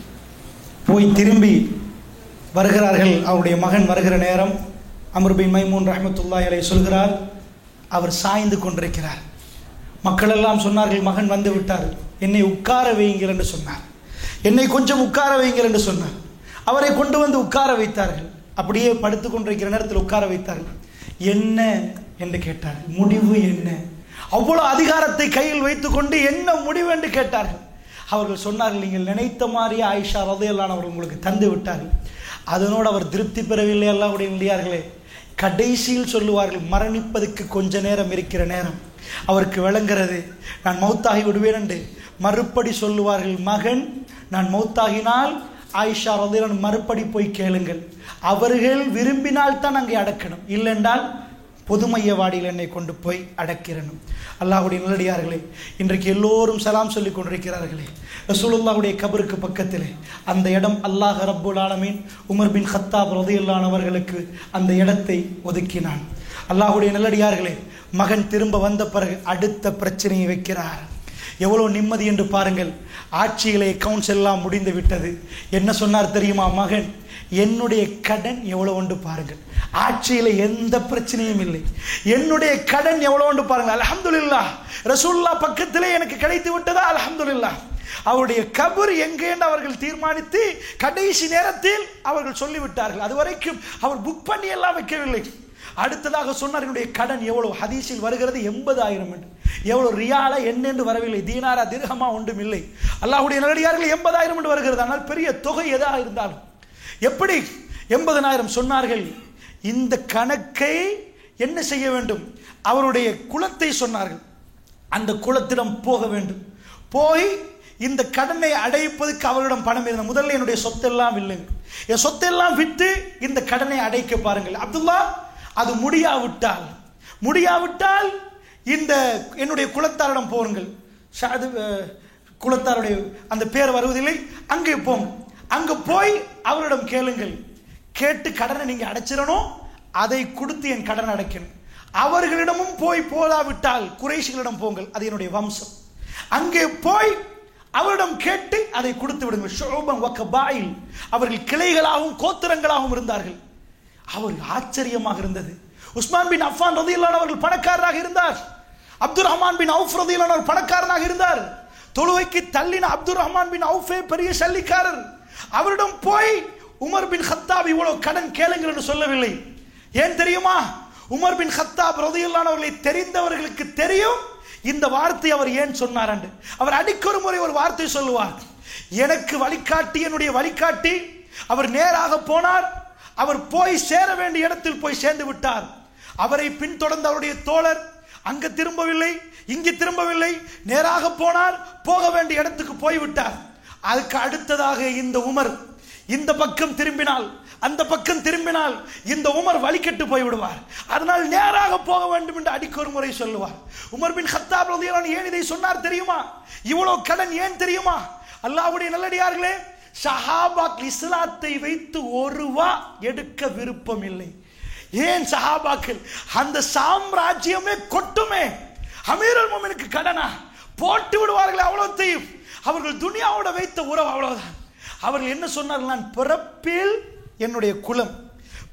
போய் திரும்பி வருகிறார்கள் அவருடைய மகன் வருகிற நேரம் அமர் பின் மைமூன் ரஹமத்துல்லாஹி அலைஹி சொல்கிறார் அவர் சாய்ந்து கொண்டிருக்கிறார் மக்கள் எல்லாம் சொன்னார்கள் மகன் வந்து விட்டார் என்னை உட்கார வையுங்கள் என்று சொன்னார் என்னை கொஞ்சம் உட்கார வையுங்கள் என்று சொன்னார் அவரை கொண்டு வந்து உட்கார வைத்தார்கள் அப்படியே படுத்து கொண்டிருக்கிற நேரத்தில் உட்கார வைத்தார்கள் என்ன என்று கேட்டார் முடிவு என்ன அவ்வளவு அதிகாரத்தை கையில் வைத்துக்கொண்டு என்ன முடிவு என்று கேட்டார்கள் அவர்கள் சொன்னார்கள் நீங்கள் நினைத்த மாதிரி ஆயிஷா ரதையெல்லாம் அவர்கள் உங்களுக்கு தந்து விட்டார்கள் அதனோடு அவர் திருப்தி பெறவில்லை அல்லாவுடைய இல்லையார்களே கடைசியில் சொல்லுவார்கள் மரணிப்பதற்கு கொஞ்ச நேரம் இருக்கிற நேரம் அவருக்கு விளங்குறது நான் மௌத்தாகி விடுவேன் என்று மறுபடி சொல்லுவார்கள் மகன் நான் மௌத்தாகினால் ஆயிஷா ரதையலான் மறுபடி போய் கேளுங்கள் அவர்கள் விரும்பினால் தான் அங்கே அடக்கணும் இல்லைன்றால் பொதுமையவாடியில் என்னை கொண்டு போய் அடக்கிறனும் அல்லாஹுடைய நல்லடியார்களே இன்றைக்கு எல்லோரும் சலாம் சொல்லி கொண்டிருக்கிறார்களே ரசூலுல்லாஹுடைய கபருக்கு பக்கத்திலே அந்த இடம் அல்லாஹ் ரப்புல் ஆலமீன் உமர் பின் ஹத்தாப் ரதியுல்லான் அவர்களுக்கு அந்த இடத்தை ஒதுக்கினான் அல்லாஹுடைய நல்லடியார்களே மகன் திரும்ப வந்த பிறகு அடுத்த பிரச்சனையை வைக்கிறார் எவ்வளோ நிம்மதி என்று பாருங்கள் ஆட்சியிலே அக்கவுண்ட்ஸ் எல்லாம் முடிந்து விட்டது என்ன சொன்னார் தெரியுமா மகன் என்னுடைய கடன் எவ்வளவு உண்டு பாருங்கள் ஆட்சியில எந்த பிரச்சனையும் இல்லை என்னுடைய கடன் எவ்வளவு உண்டு பாருங்கள் அல்ஹம்துலில்லா ரசூல்லா பக்கத்திலே எனக்கு கிடைத்து விட்டதா அல்ஹம்துலில்லா அவருடைய கபர் எங்கே என்று அவர்கள் தீர்மானித்து கடைசி நேரத்தில் அவர்கள் சொல்லிவிட்டார்கள் அது வரைக்கும் அவர் புக் பண்ணி எல்லாம் வைக்கவில்லை அடுத்ததாக சொன்னார் என்னுடைய கடன் எவ்வளவு ஹதீஸில் வருகிறது எண்பதாயிரம் என்று எவ்வளவு ரியாலா என்னென்று வரவில்லை தீனாரா திர்ஹமா ஒன்றும் இல்லை அல்லாஹ்வுடைய நல்லடியார்கள் எண்பதாயிரம் என்று வருகிறது ஆனால் பெரிய தொகை எதாக இருந்தாலும் எப்படி எண்பதனாயிரம் சொன்னார்கள் இந்த கணக்கை என்ன செய்ய வேண்டும் அவருடைய குலத்தை சொன்னார்கள் அந்த குலத்திடம் போக வேண்டும் போய் இந்த கடனை அடைப்பதற்கு அவரிடம் பணம் இருந்த முதல்ல என்னுடைய சொத்தெல்லாம் இல்லைங்க என் சொத்தெல்லாம் விட்டு இந்த கடனை அடைக்க பாருங்கள் அப்துல்லா அது முடியாவிட்டால் முடியாவிட்டால் இந்த என்னுடைய குலத்தாரிடம் போருங்கள் ஷாது அஹ், குலத்தாருடைய அந்த பேர் வருவதில்லை அங்கே போங்க அங்க போய் அவரிடம் கேளுங்கள் கேட்டு கடனை நீங்க அடைச்சிடணும் அதை கொடுத்து என் கடன் அடைக்கணும் அவர்களிடமும் போய் போதாவிட்டால் குறைஷிகளிடம் போங்கள் அது என்னுடைய வம்சம் அங்கே போய் அவரிடம் கேட்டு அதை கொடுத்து விடுங்கள் ஷோபம் வக்கபாயில் அவர்கள் கிளைகளாகவும் கோத்திரங்களாகவும் இருந்தார்கள் அவர் ஆச்சரியமாக இருந்தது உஸ்மான் பின் அஃபான் ரதியில்லான் அவர்கள் பணக்காரராக இருந்தார் அப்துல் ரஹ்மான் பின் அவுஃப் ரதியில்லான் அவர் பணக்காரனாக இருந்தார் தொழுவைக்கு தள்ளின அப்துல் ரஹ்மான் பின் அவுஃபே பெரிய சல்லிக்காரர் அவரிடம் போய் உமர் பின் ஹத்தாப் இவ்வளவு கடன் கேளுங்கள் என்று சொல்லவில்லை ஏன் தெரியுமா உமர் பின் ஹத்தாப் ரதியில்லான் அவர்களை தெரிந்தவர்களுக்கு தெரியும் இந்த வார்த்தை அவர் ஏன் சொன்னார் என்று அவர் அடிக்கொரு முறை ஒரு வார்த்தை சொல்லுவார் எனக்கு வழிகாட்டி என்னுடைய வழிகாட்டி அவர் நேராக போனார் அவர் போய் சேர வேண்டிய இடத்தில் போய் சேர்ந்து விட்டார் அவரை பின்தொடர்ந்த அவருடைய தோழர் அங்க திரும்பவில்லை இங்கு திரும்பவில்லை நேராக போனார் போக வேண்டிய இடத்துக்கு போய்விட்டார் அதுக்கு அடுத்ததாக இந்த உமர் இந்த பக்கம் திரும்பினால் அந்த பக்கம் திரும்பினால் இந்த உமர் வழிகட்டு போய்விடுவார் அதனால் நேராக போக வேண்டும் என்று அடிக்க ஒரு முறை சொல்லுவார் உமர் பின் ஹத்தாப் ரலியல்லாஹு ஏன் இதை சொன்னார் தெரியுமா இவ்வளவு கடன் ஏன் தெரியுமா அல்லாஹ்வுடைய நல்லடியார்களே சஹாபாக் இஸ்லாத்தை வைத்து ஒரு ரூபா எடுக்க விருப்பம் இல்லை ஏன் சஹாபாக்கள் அந்த சாம்ராஜ்யமே கொட்டுமே அமீரல் மோமினுக்கு கடனா போட்டு விடுவார்கள் அவ்வளோத்தையும் அவர்கள் துனியாவோட வைத்த உறவு அவ்வளவுதான் அவர்கள் என்ன சொன்னார்கள் நான் பிறப்பில் என்னுடைய குலம்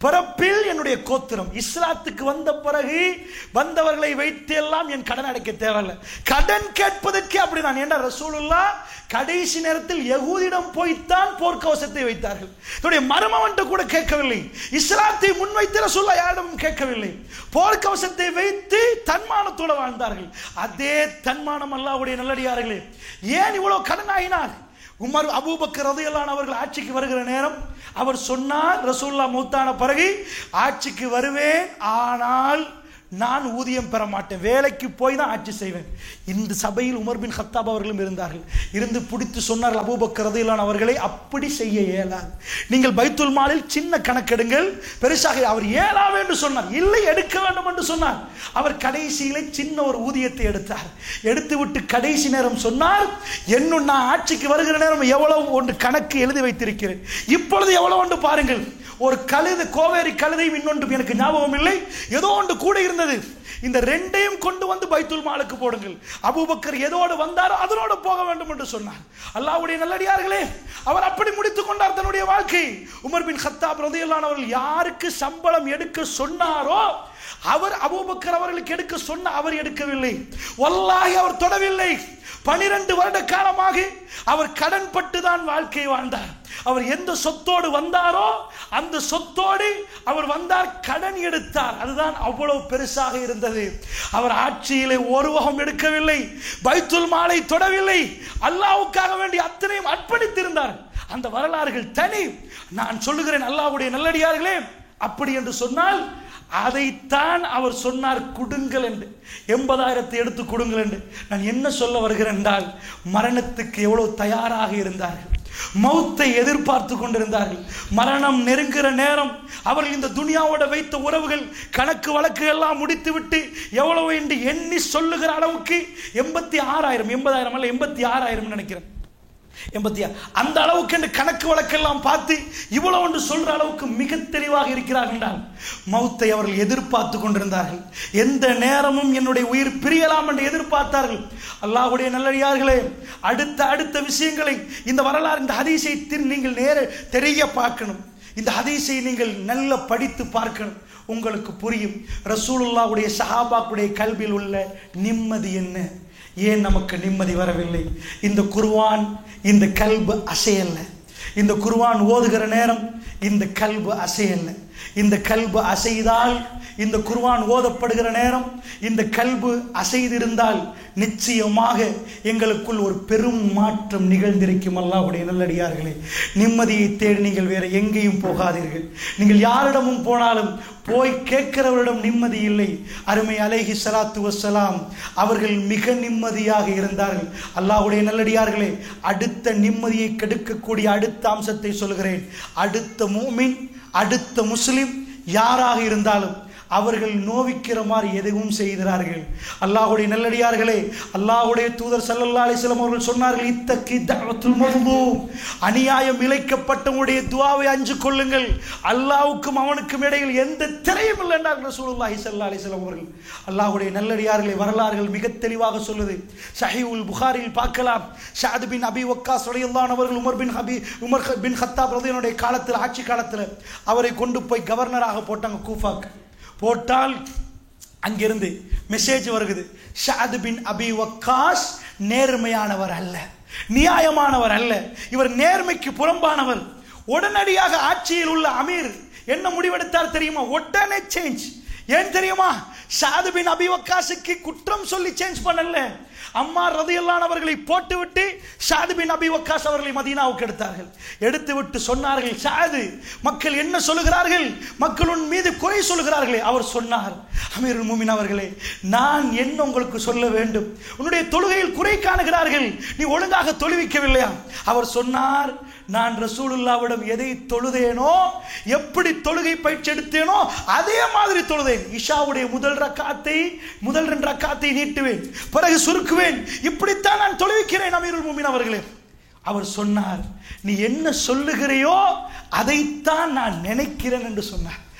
பிறப்பில் என்னுடைய கோத்திரம் இஸ்லாத்துக்கு வந்த பிறகு வந்தவர்களை வைத்து எல்லாம் என் கடன் அடைக்க தேவையில்லை கடன் கேட்பதற்கே அப்படிதான் ஏன்னா ரசூலுல்லா கடைசி நேரத்தில் யகூதிடம் போய்த்தான் போர்க்கவசத்தை வைத்தார்கள் என்னுடைய மருமவன்ட்டு கூட கேட்கவில்லை இஸ்லாத்தை முன்வைத்து ரசூல்லா யாரிடமும் கேட்கவில்லை போர்க்கவசத்தை வைத்து தன்மானத்தோடு வாழ்ந்தார்கள் அதே தன்மானம் அல்லாஹ்வுடைய நல்லடியார்களே ஏன் இவ்வளவு கடன் ஆகினார் உமர் அபூபக்கர் ரதியல்லான் அவர்கள் ஆட்சிக்கு வருகிற நேரம் அவர் சொன்னார் ரசூல்லா மூத்தான பிறகு ஆட்சிக்கு வருவேன் ஆனால் நான் ஊதியம் பெற மாட்டேன் வேலைக்கு போய் தான் ஆட்சி செய்வேன் இந்த சபையில் உமர் பின் ஹத்தாப் அவர்களும் இருந்தார்கள் இருந்து பிடித்து சொன்னார்கள் அபூபக்கர் ரதியல்லான் அவர்களை அப்படி செய்ய இயலாது நீங்கள் பைத்துல் மாலில் சின்ன கணக்கெடுங்கள் பெருசாக அவர் ஏழாவே என்று சொன்னார் இல்லை எடுக்க வேண்டும் என்று சொன்னார் அவர் கடைசியிலே சின்ன ஒரு ஊதியத்தை எடுத்தார் எடுத்து விட்டு கடைசி நேரம் சொன்னார் என்னும் நான் ஆட்சிக்கு வருகிற நேரம் எவ்வளவு ஒன்று கணக்கு எழுதி வைத்திருக்கிறேன் இப்பொழுது எவ்வளவு ஒன்று பாருங்கள் ஒரு கழுது கோவேரி கழுதையும் இன்னொன்று எனக்கு ஞாபகம் இல்லை ஏதோ ஒன்று கூட இருந்தது இந்த ரெண்டையும் கொண்டு வந்து பைத்துல் மாலுக்கு போடுங்கள் அபூபக்கர் எதோடு வந்தாரோ அதனோடு போக வேண்டும் என்று சொன்னார் அல்லாஹ்வுடைய நல்லடியார்களே அவர் அப்படி முடித்துக் கொண்டார் தன்னுடைய வாழ்க்கை உமர் பின் ஹத்தாப் ரதியல்லான் அவர்கள் யாருக்கு சம்பளம் எடுக்க சொன்னாரோ அவர் அபூபக்கர் அவர்களுக்கு எடுக்க சொன்ன அவர் எடுக்கவில்லை வல்லாஹி அவர் தொடவில்லை பனிரெண்டு வருட காலமாக அவர் கடன் பட்டு தான் வாழ்க்கை வாழ்ந்தார் அவர் எந்த சொத்தோடு வந்தாரோ அந்த சொத்தோடு அவர் வந்தார் கடன் எடுத்தார் அதுதான் அவ்வளவு பெருசாக இருந்தது அவர் ஆட்சியிலே ஒரு வகம் எடுக்கவில்லை பைத்துல் மாலை தொடவில்லை அல்லாவுக்காக வேண்டி அத்தனையும் அர்ப்பணித்திருந்தார் அந்த வரலாறுகள் தனி நான் சொல்லுகிறேன் அல்லாவுடைய நல்லடியார்களே அப்படி என்று சொன்னால் அதைத்தான் அவர் சொன்னார் கொடுங்கள் என்று எண்பதாயிரத்தை எடுத்து கொடுங்கள் என்று நான் என்ன சொல்ல வருகிறேன் என்றால் மரணத்துக்கு எவ்வளவு தயாராக இருந்தார்கள் மௌத்தை எதிர்பார்த்து கொண்டிருந்தார்கள் மரணம் நெருங்குகிற நேரம் அவர்கள் இந்த துனியாவோட வைத்த உறவுகள் கணக்கு வழக்கு எல்லாம் முடித்துவிட்டு எவ்வளவு என்று எண்ணி சொல்லுகிற அளவுக்கு எண்பத்தி ஆறாயிரம் எண்பதாயிரம் அல்ல எண்பத்தி ஆறாயிரம் நினைக்கிறேன் எண்பத்தி ஆறு அந்த அளவுக்கு என்று கணக்கு வழக்கெல்லாம் பார்த்து இவ்வளவு ஒன்று சொல்ற அளவுக்கு மிக தெளிவாக இருக்கிறார்கள் என்றால் மௌத்தை அவர்கள் எதிர்பார்த்து கொண்டிருந்தார்கள் எந்த நேரமும் என்னுடைய உயிர் பிரியலாம் என்று எதிர்பார்த்தார்கள் அல்லாஹ்வுடைய நல்லடியார்களே அடுத்த அடுத்த விஷயங்களை இந்த வரலாறு இந்த ஹதீஸை திரு- நீங்கள் நேர தெரிய பார்க்கணும் இந்த ஹதீஸை நீங்கள் நல்ல படித்து பார்க்கணும் உங்களுக்கு புரியும் ரசூலுல்லாவுடைய சஹாபாக்குடைய கல்வியில் உள்ள நிம்மதி என்ன ஏன் நமக்கு நிம்மதி வரவில்லை இந்த குர்ஆன் இந்த கல்பு அசையல்ல இந்த குர்ஆன் ஓதுகிற நேரம் இந்த கல்பு அசையல்ல இந்த கல்பு அசைதால் இந்த குர்ஆன் ஓதப்படுகிற நேரம் இந்த கல்பு அசைதிருந்தால் நிச்சயமாக எங்களுக்குள் ஒரு பெரும் மாற்றம் நிகழ்ந்திருக்கும் அல்லாஹ்வுடைய நல்லடியார்களே நிம்மதியை தேடி நீங்கள் வேற எங்கேயும் போகாதீர்கள் நீங்கள் யாரிடமும் போனாலும் போய் கேட்கிறவரிடம் நிம்மதி இல்லை அருமை அலைஹி ஸலாத்து வஸ்ஸலாம் அவர்கள் மிக நிம்மதியாக இருந்தார்கள் அல்லாஹ்வுடைய நல்லடியார்களே அடுத்த நிம்மதியை கெடுக்கக்கூடிய அடுத்த அம்சத்தை சொல்கிறேன் அடுத்த மூமின் அடுத்த முஸ்லிம் யாராக இருந்தாலும் அவர்கள் நோவிக்கிற மாதிரி எதுவும் செய்கிறார்கள் அல்லாஹ்வுடைய நல்லடியார்களே அல்லாஹ்வுடைய தூதர் ஸல்லல்லாஹு அலைஹி வஸல்லம் அவர்கள் சொன்னார்கள் இத்தக்கி தஅவத்துல் மظلوم அநியாயம் இழைக்கப்பட்டவனுடைய துஆவை அஞ்சு கொள்ளுங்கள் அல்லாஹ்வுக்கும் அவனுக்கும் இடையில் எந்த திரையும் இல்லை என்றார்கள் ரசூலுல்லாஹி ஸல்லல்லாஹு அலைஹி வஸல்லம் அவர்கள் அல்லாஹ்வுடைய நல்லடியார்களே வரலாறுகள் மிக தெளிவாக சொல்லுது சஹீஹுல் புகாரியில் பார்க்கலாம் ஷாத் பின் அபி வக்காஸ் ரலியல்லாஹு அன்ஹு அவர்கள் உமர் பின் ஹபி உமர் பின் ஹத்தாப் ரலியல்லாஹு காலத்தில் ஆட்சி காலத்தில் அவரை கொண்டு போய் கவர்னராக போட்டாங்க கூஃபாக்கு போட்டால் அங்கிருந்து மெசேஜ் வருகுது ஷாது பின் அபி வக்காஸ் நேர்மையானவர் அல்ல நியாயமானவர் அல்ல இவர் நேர்மைக்கு புறம்பானவர் உடனடியாக ஆட்சியில் உள்ள அமீர் என்ன முடிவெடுத்தார் தெரியுமா உடனே சேஞ்ச் ஏன் தெரியுமா ஷாது பின் அபி வக்காஸுக்கு குற்றம் சொல்லி சேஞ்ச் பண்ணல அம்மா ரதியல்லான் அவர்களை போட்டுவிட்டு ஷாது பின் அபி வக்காஸ் அவர்களை மதீனாவுக்கு எடுத்தார்கள் எடுத்து விட்டு சொன்னார்கள் ஷாது மக்கள் என்ன சொல்லுகிறார்கள் மக்கள் உன் மீது குறை சொல்லுகிறார்களே அவர் சொன்னார் அமீருல் மூமின் அவர்களே நான் என்ன உங்களுக்கு சொல்ல வேண்டும் உன்னுடைய தொழுகையில் குறை காணுகிறார்கள் நீ ஒழுங்காக தொழுவிக்கவில்லையா அவர் சொன்னார் நான் ரசூலுல்லாவிடம் எதை தொழுதேனோ எப்படி தொழுகை பயிற்சி எடுத்தேனோ அதே மாதிரி தொழுதேன் இஷாவுடைய முதல் ரக்காத்தை முதல் ரெண்டு ரக்காத்தை நீட்டுவேன் பிறகு சுருக்குவேன் இப்படித்தான் நான் தொழுவிக்கிறேன் அமீருல் மூமின் அவர்களே அவர் சொன்னார் நீ என்ன சொல்லுகிறையோ அதைத்தான் நான் நினைக்கிறேன் என்று சொன்னார்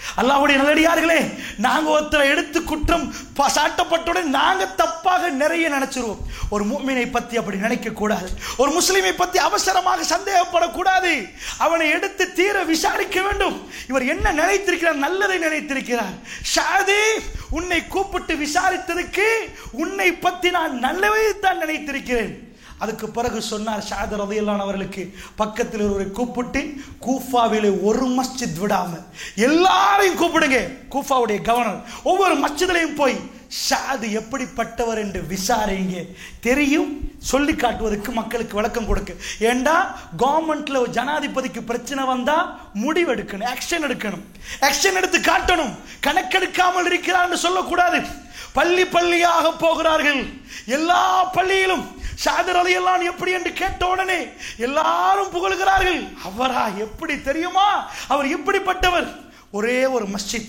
அல்லாஹ்வுடைய நல்லடியார்களே நாங்க ஒருத்தரை எடுத்து குற்றம் ப- சாட்டப்பட்டவுடன் நாங்க தப்பாக நிறைய நினைச்சிருவோம் ஒரு மூமினை பத்தி அப்படி நினைக்க கூடாது ஒரு முஸ்லிமை பத்தி அவசரமாக சந்தேகப்படக்கூடாது அவனை எடுத்து தீர விசாரிக்க வேண்டும் இவர் என்ன நினைத்திருக்கிறார் நல்லதை நினைத்திருக்கிறார் ஷாதி உன்னை கூப்பிட்டு விசாரித்ததுக்கு உன்னை பத்தி நான் நல்லவை தான் நினைத்திருக்கிறேன் அதுக்கு பிறகு சொன்னார் ஷாதர் ரதியல்லான் அவர்களுக்கு பக்கத்தில் ஒருவரை கூப்பிட்டு கூஃபாவிலே ஒரு மஸ்ஜித் விடாம எல்லாரையும் கூப்பிடுங்க கூஃபாவுடைய கவர்னர் ஒவ்வொரு மஸ்ஜிதிலையும் போய் ஷாது எப்படிப்பட்டவர் என்று விசாரிங்க தெரியும் சொல்லி காட்டுவதற்கு மக்களுக்கு விளக்கம் கொடுக்க ஏண்டா கவர்மெண்ட்ல ஒரு ஜனாதிபதிக்கு பிரச்சனை வந்தா முடிவு எடுக்கணும் ஆக்ஷன் எடுக்கணும் ஆக்ஷன் எடுத்து காட்டணும் கணக்கெடுக்காமல் இருக்கிறான்னு சொல்லக்கூடாது பள்ளி பள்ளியாக போகிறார்கள் எல்லா பள்ளியிலும் ஷாதர் அலையெல்லாம் எப்படி என்று கேட்ட உடனே எல்லாரும் புகழ்கிறார்கள் அவரா எப்படி தெரியுமா அவர் இப்படிப்பட்டவர் ஒரே ஒரு மஸ்ஜித்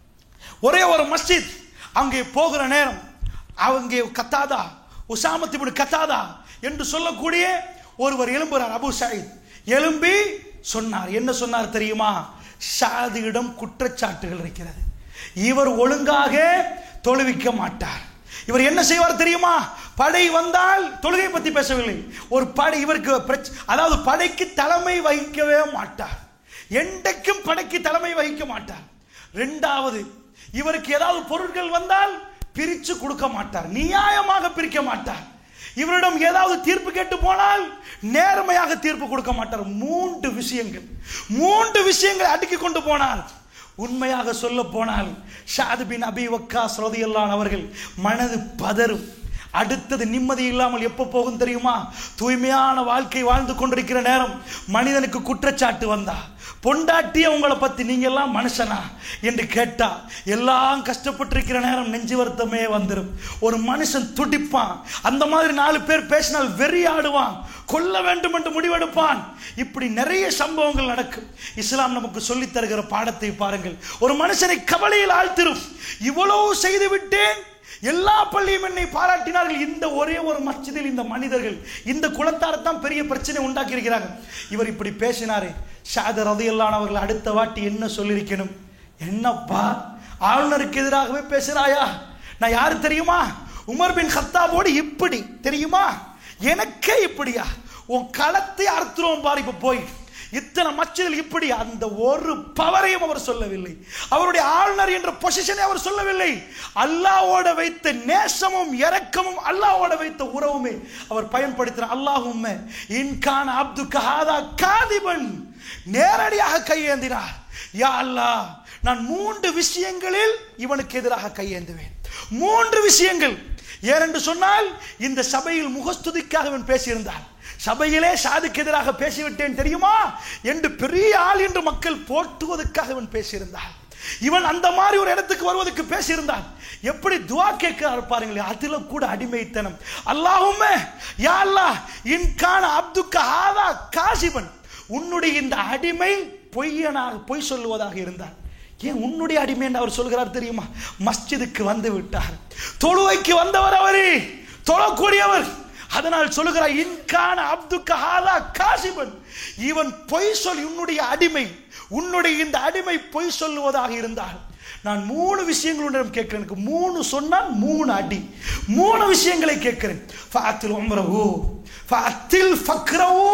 ஒரே ஒரு மஸ்ஜித் அங்கே போகிற நேரம் அங்கே கத்தாதா உசாமத் இப்னு கத்தாதா என்று சொல்லக்கூடிய ஒருவர் எழும்புறார் அபு சயீத் எழும்பி சொன்னார் என்ன சொன்னார் தெரியுமா ஷாதியிடம் குற்றச்சாட்டுகள் இருக்கிறது இவர் ஒழுங்காக தொழுவிக்க மாட்டார் இவர் என்ன செய்வார் தெரியுமா படை வந்தால் தொழுகை பத்தி பேசவில்லை ஒரு படை இவருக்கு பிரச்ச- அதாவது படைக்கு தலைமை வகிக்கவே மாட்டார் என்றைக்கும் படைக்கு தலைமை வகிக்க மாட்டார் ரெண்டாவது இவருக்கு ஏதாவது பொருட்கள் வந்தால் பிரிச்சு கொடுக்க மாட்டார் நியாயமாக பிரிக்க மாட்டார் இவரிடம் ஏதாவது தீர்ப்பு கேட்டு போனால் நேர்மையாக தீர்ப்பு கொடுக்க மாட்டார் மூன்று விஷயங்கள் மூன்று விஷயங்களை அடுக்கி கொண்டு போனால் உண்மையாக சொல்ல போனால் ஷாது பின் அபி வக்காஸ் ரலியல்லாஹு அவர்கள் மனது பதறும் அடுத்தது நிம்மதி இல்லாமல் எப்போ போகும் தெரியுமா தூய்மையான வாழ்க்கை வாழ்ந்து கொண்டிருக்கிற நேரம் மனிதனுக்கு குற்றச்சாட்டு வந்தா பொண்டாட்டிய உங்களை பத்தி நீங்க எல்லாம் மனுஷனா என்று கேட்டா எல்லாம் கஷ்டப்பட்டிருக்கிற நேரம் நெஞ்சு வருத்தமே வந்துடும் ஒரு மனுஷன் துடிப்பான் அந்த மாதிரி நாலு பேர் பேசினால் வெறி ஆடுவான் கொல்ல வேண்டும் என்று முடிவெடுப்பான் இப்படி நிறைய சம்பவங்கள் நடக்கும் இஸ்லாம் நமக்கு சொல்லித் தருகிற பாடத்தை பாருங்கள் ஒரு மனுஷனை கவலையில் ஆழ்த்திரும் இவ்வளவு செய்து விட்டேன் எல்லா பள்ளியும் என்னை பாராட்டினார்கள் இந்த ஒரே ஒரு மஸ்ஜிதில் இந்த மனிதர்கள் இந்த குலத்தார் தான் பெரிய பிரச்சனை உண்டாக்கி இருக்கிறாங்க இவர் இப்படி பேசினாரே ஷாதர் ரதியல்லான் அவர்கள் அடுத்த வாட்டி என்ன சொல்லியிருக்கணும் என்னப்பா ஆளுநருக்கு எதிராகவே பேசுறாயா நான் யாரு தெரியுமா உமர் பின் ஹத்தாபோடு இப்படி தெரியுமா எனக்கே இப்படியா உன் களத்தை அறுத்துருவோம் பாரு இப்ப போய் இத்தனை மச்சதில் இப்படி அந்த ஒரு பவரையும் அவர் சொல்லவில்லை அவருடைய ஆளுநர் என்ற பொசிஷனை அவர் சொல்லவில்லை அல்லாவோட வைத்த நேசமும் இரக்கமும் அல்லாவோட வைத்த உறவுமே அவர் பயன்படுத்தின அல்லாஹும் இன்கான் அப்து கஹாதா காதிபன் நேரடியாக கையேந்தினார் யா அல்லாஹ் நான் மூன்று விஷயங்களில் இவனுக்கு எதிராக கையேந்துவேன் மூன்று விஷயங்கள் ஏனென்று சொன்னால் இந்த சபையில் முகஸ்துதிக்காக இவன் பேசியிருந்தான் சபையிலே சாதுக்கு எதிராக பேசிவிட்டேன் தெரியுமா என்று பெரிய ஆள் என்று மக்கள் போற்றுவதற்காக இவன் பேசியிருந்தான் இவன் அந்த மாதிரி ஒரு இடத்துக்கு வருவதற்கு பேசியிருந்தான் எப்படி துவா கேட்கிறார் பாருங்களேன் அதுல கூட அடிமைத்தனம் அல்லாஹுமே யா அல்லாஹ் இன்கான அப்துக்க ஆதா காசிபன் உன்னுடைய இந்த அடிமை பொய்யனாக பொய் சொல்லுவதாக இருந்தார் ஏன் உன்னுடைய அடிமை என்று அவர் சொல்கிறார் தெரியுமா மஸ்ஜிதுக்கு வந்து விட்டார் தொழுவைக்கு வந்தவர் அவரு தொழக்கூடியவர் அதனால் சொல்லுகிறார் இன்கான அப்துக்க ஹாலா காசிபன் இவன் பொய் சொல் உன்னுடைய அடிமை உன்னுடைய இந்த அடிமை பொய் சொல்லுவதாக இருந்தால் நான் மூணு விஷயங்கள் உன்னிடம் கேட்கிறேன் எனக்கு மூணு சொன்னால் மூணு அடி மூணு விஷயங்களை கேட்கிறேன் ஃபாத்தில் உம்ரஹு ஃபாத்தில் ஃபக்ரஹு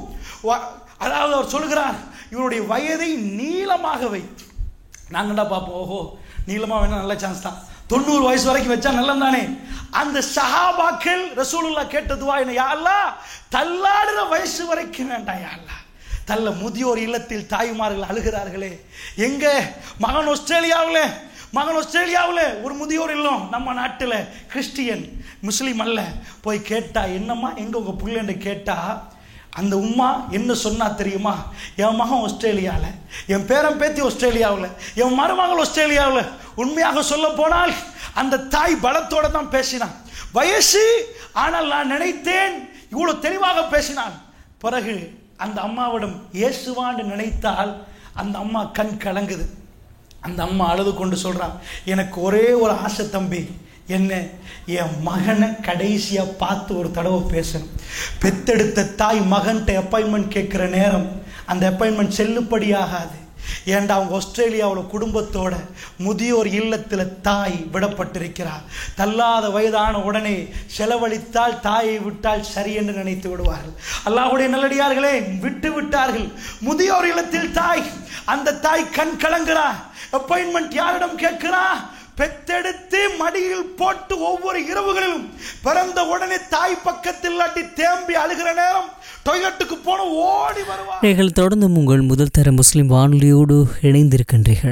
வ- அதாவது அவர் சொல்லுகிறார் இவருடைய வயதை நீளமாக வை நாங்கள்டா பார்ப்போம் ஓஹோ நீளமாக வேணா நல்ல சான்ஸ் தான் தொண்ணூறு வயசு வரைக்கும் வச்சா நல்லம் தானே அந்த சஹாபாக்கள் ரசூலுல்லா கேட்டதுவா என்ன யா அல்லாஹ் தள்ளாடுற வயசு வரைக்கும் வேண்டாம் யா அல்லாஹ் தள்ள முதியோர் இல்லத்தில் தாய்மார்கள் அழுகிறார்களே எங்க மகன் ஆஸ்திரேலியாவில் மகன் ஆஸ்திரேலியாவில் ஒரு முதியோர் இல்லம் நம்ம நாட்டில் கிறிஸ்டியன் முஸ்லீம் அல்ல போய் கேட்டா என்னம்மா எங்க உங்க பிள்ளைன்னு கேட்டா அந்த உம்மா என்ன சொன்னா தெரியுமா என் மகன் ஆஸ்திரேலியாவில் என் பேரன் பேத்தி ஆஸ்திரேலியாவில் என் மருமகள் ஆஸ்திரேலியாவில் உண்மையாக சொல்ல போனால் அந்த தாய் பலத்தோட தான் பேசினான் வயசு ஆனால் நான் நினைத்தேன் இவ்வளவு தெளிவாக பேசினான் பிறகு அந்த அம்மாவிடம் இயேசுவான்னு நினைத்தால் அந்த அம்மா கண் கலங்குது அந்த அம்மா அழுது கொண்டு சொல்றான் எனக்கு ஒரே ஒரு ஆசை தம்பி என்ன என் மகனை கடைசியா பார்த்து ஒரு தடவை பேசணும் பெத்தெடுத்த தாய் மகன்கிட்ட அப்பாயின்மெண்ட் கேட்குற நேரம் அந்த அப்பாயின்மெண்ட் செல்லுபடியாகாது ஏன்டா அவங்க ஆஸ்திரேலியாவில் குடும்பத்தோட முதியோர் இல்லத்தில் தாய் விடப்பட்டிருக்கிறார் தள்ளாத வயதான உடனே செலவழித்தால் தாயை விட்டால் சரி என்று நினைத்து விடுவார்கள் அல்லாஹ்வுடைய நல்லடியார்களே விட்டு விட்டார்கள் முதியோர் இல்லத்தில் தாய் அந்த தாய் கண் கலங்குறா அப்பாயின்மெண்ட் யாரிடம் கேட்கிறா பெத்தெடுத்து மடியில் போட்டு ஒவ்வொரு இரவுகளிலும் பிறந்த உடனே தாய் பக்கத்தில் இல்லாட்டி தேம்பி அழுகிற நேரம் டொய்லெட்டுக்கு போன ஓடி வருவா நீங்கள் தொடர்ந்து உங்கள் முதல் தர முஸ்லிம் வானொலியோடு இணைந்திருக்கின்றீர்கள்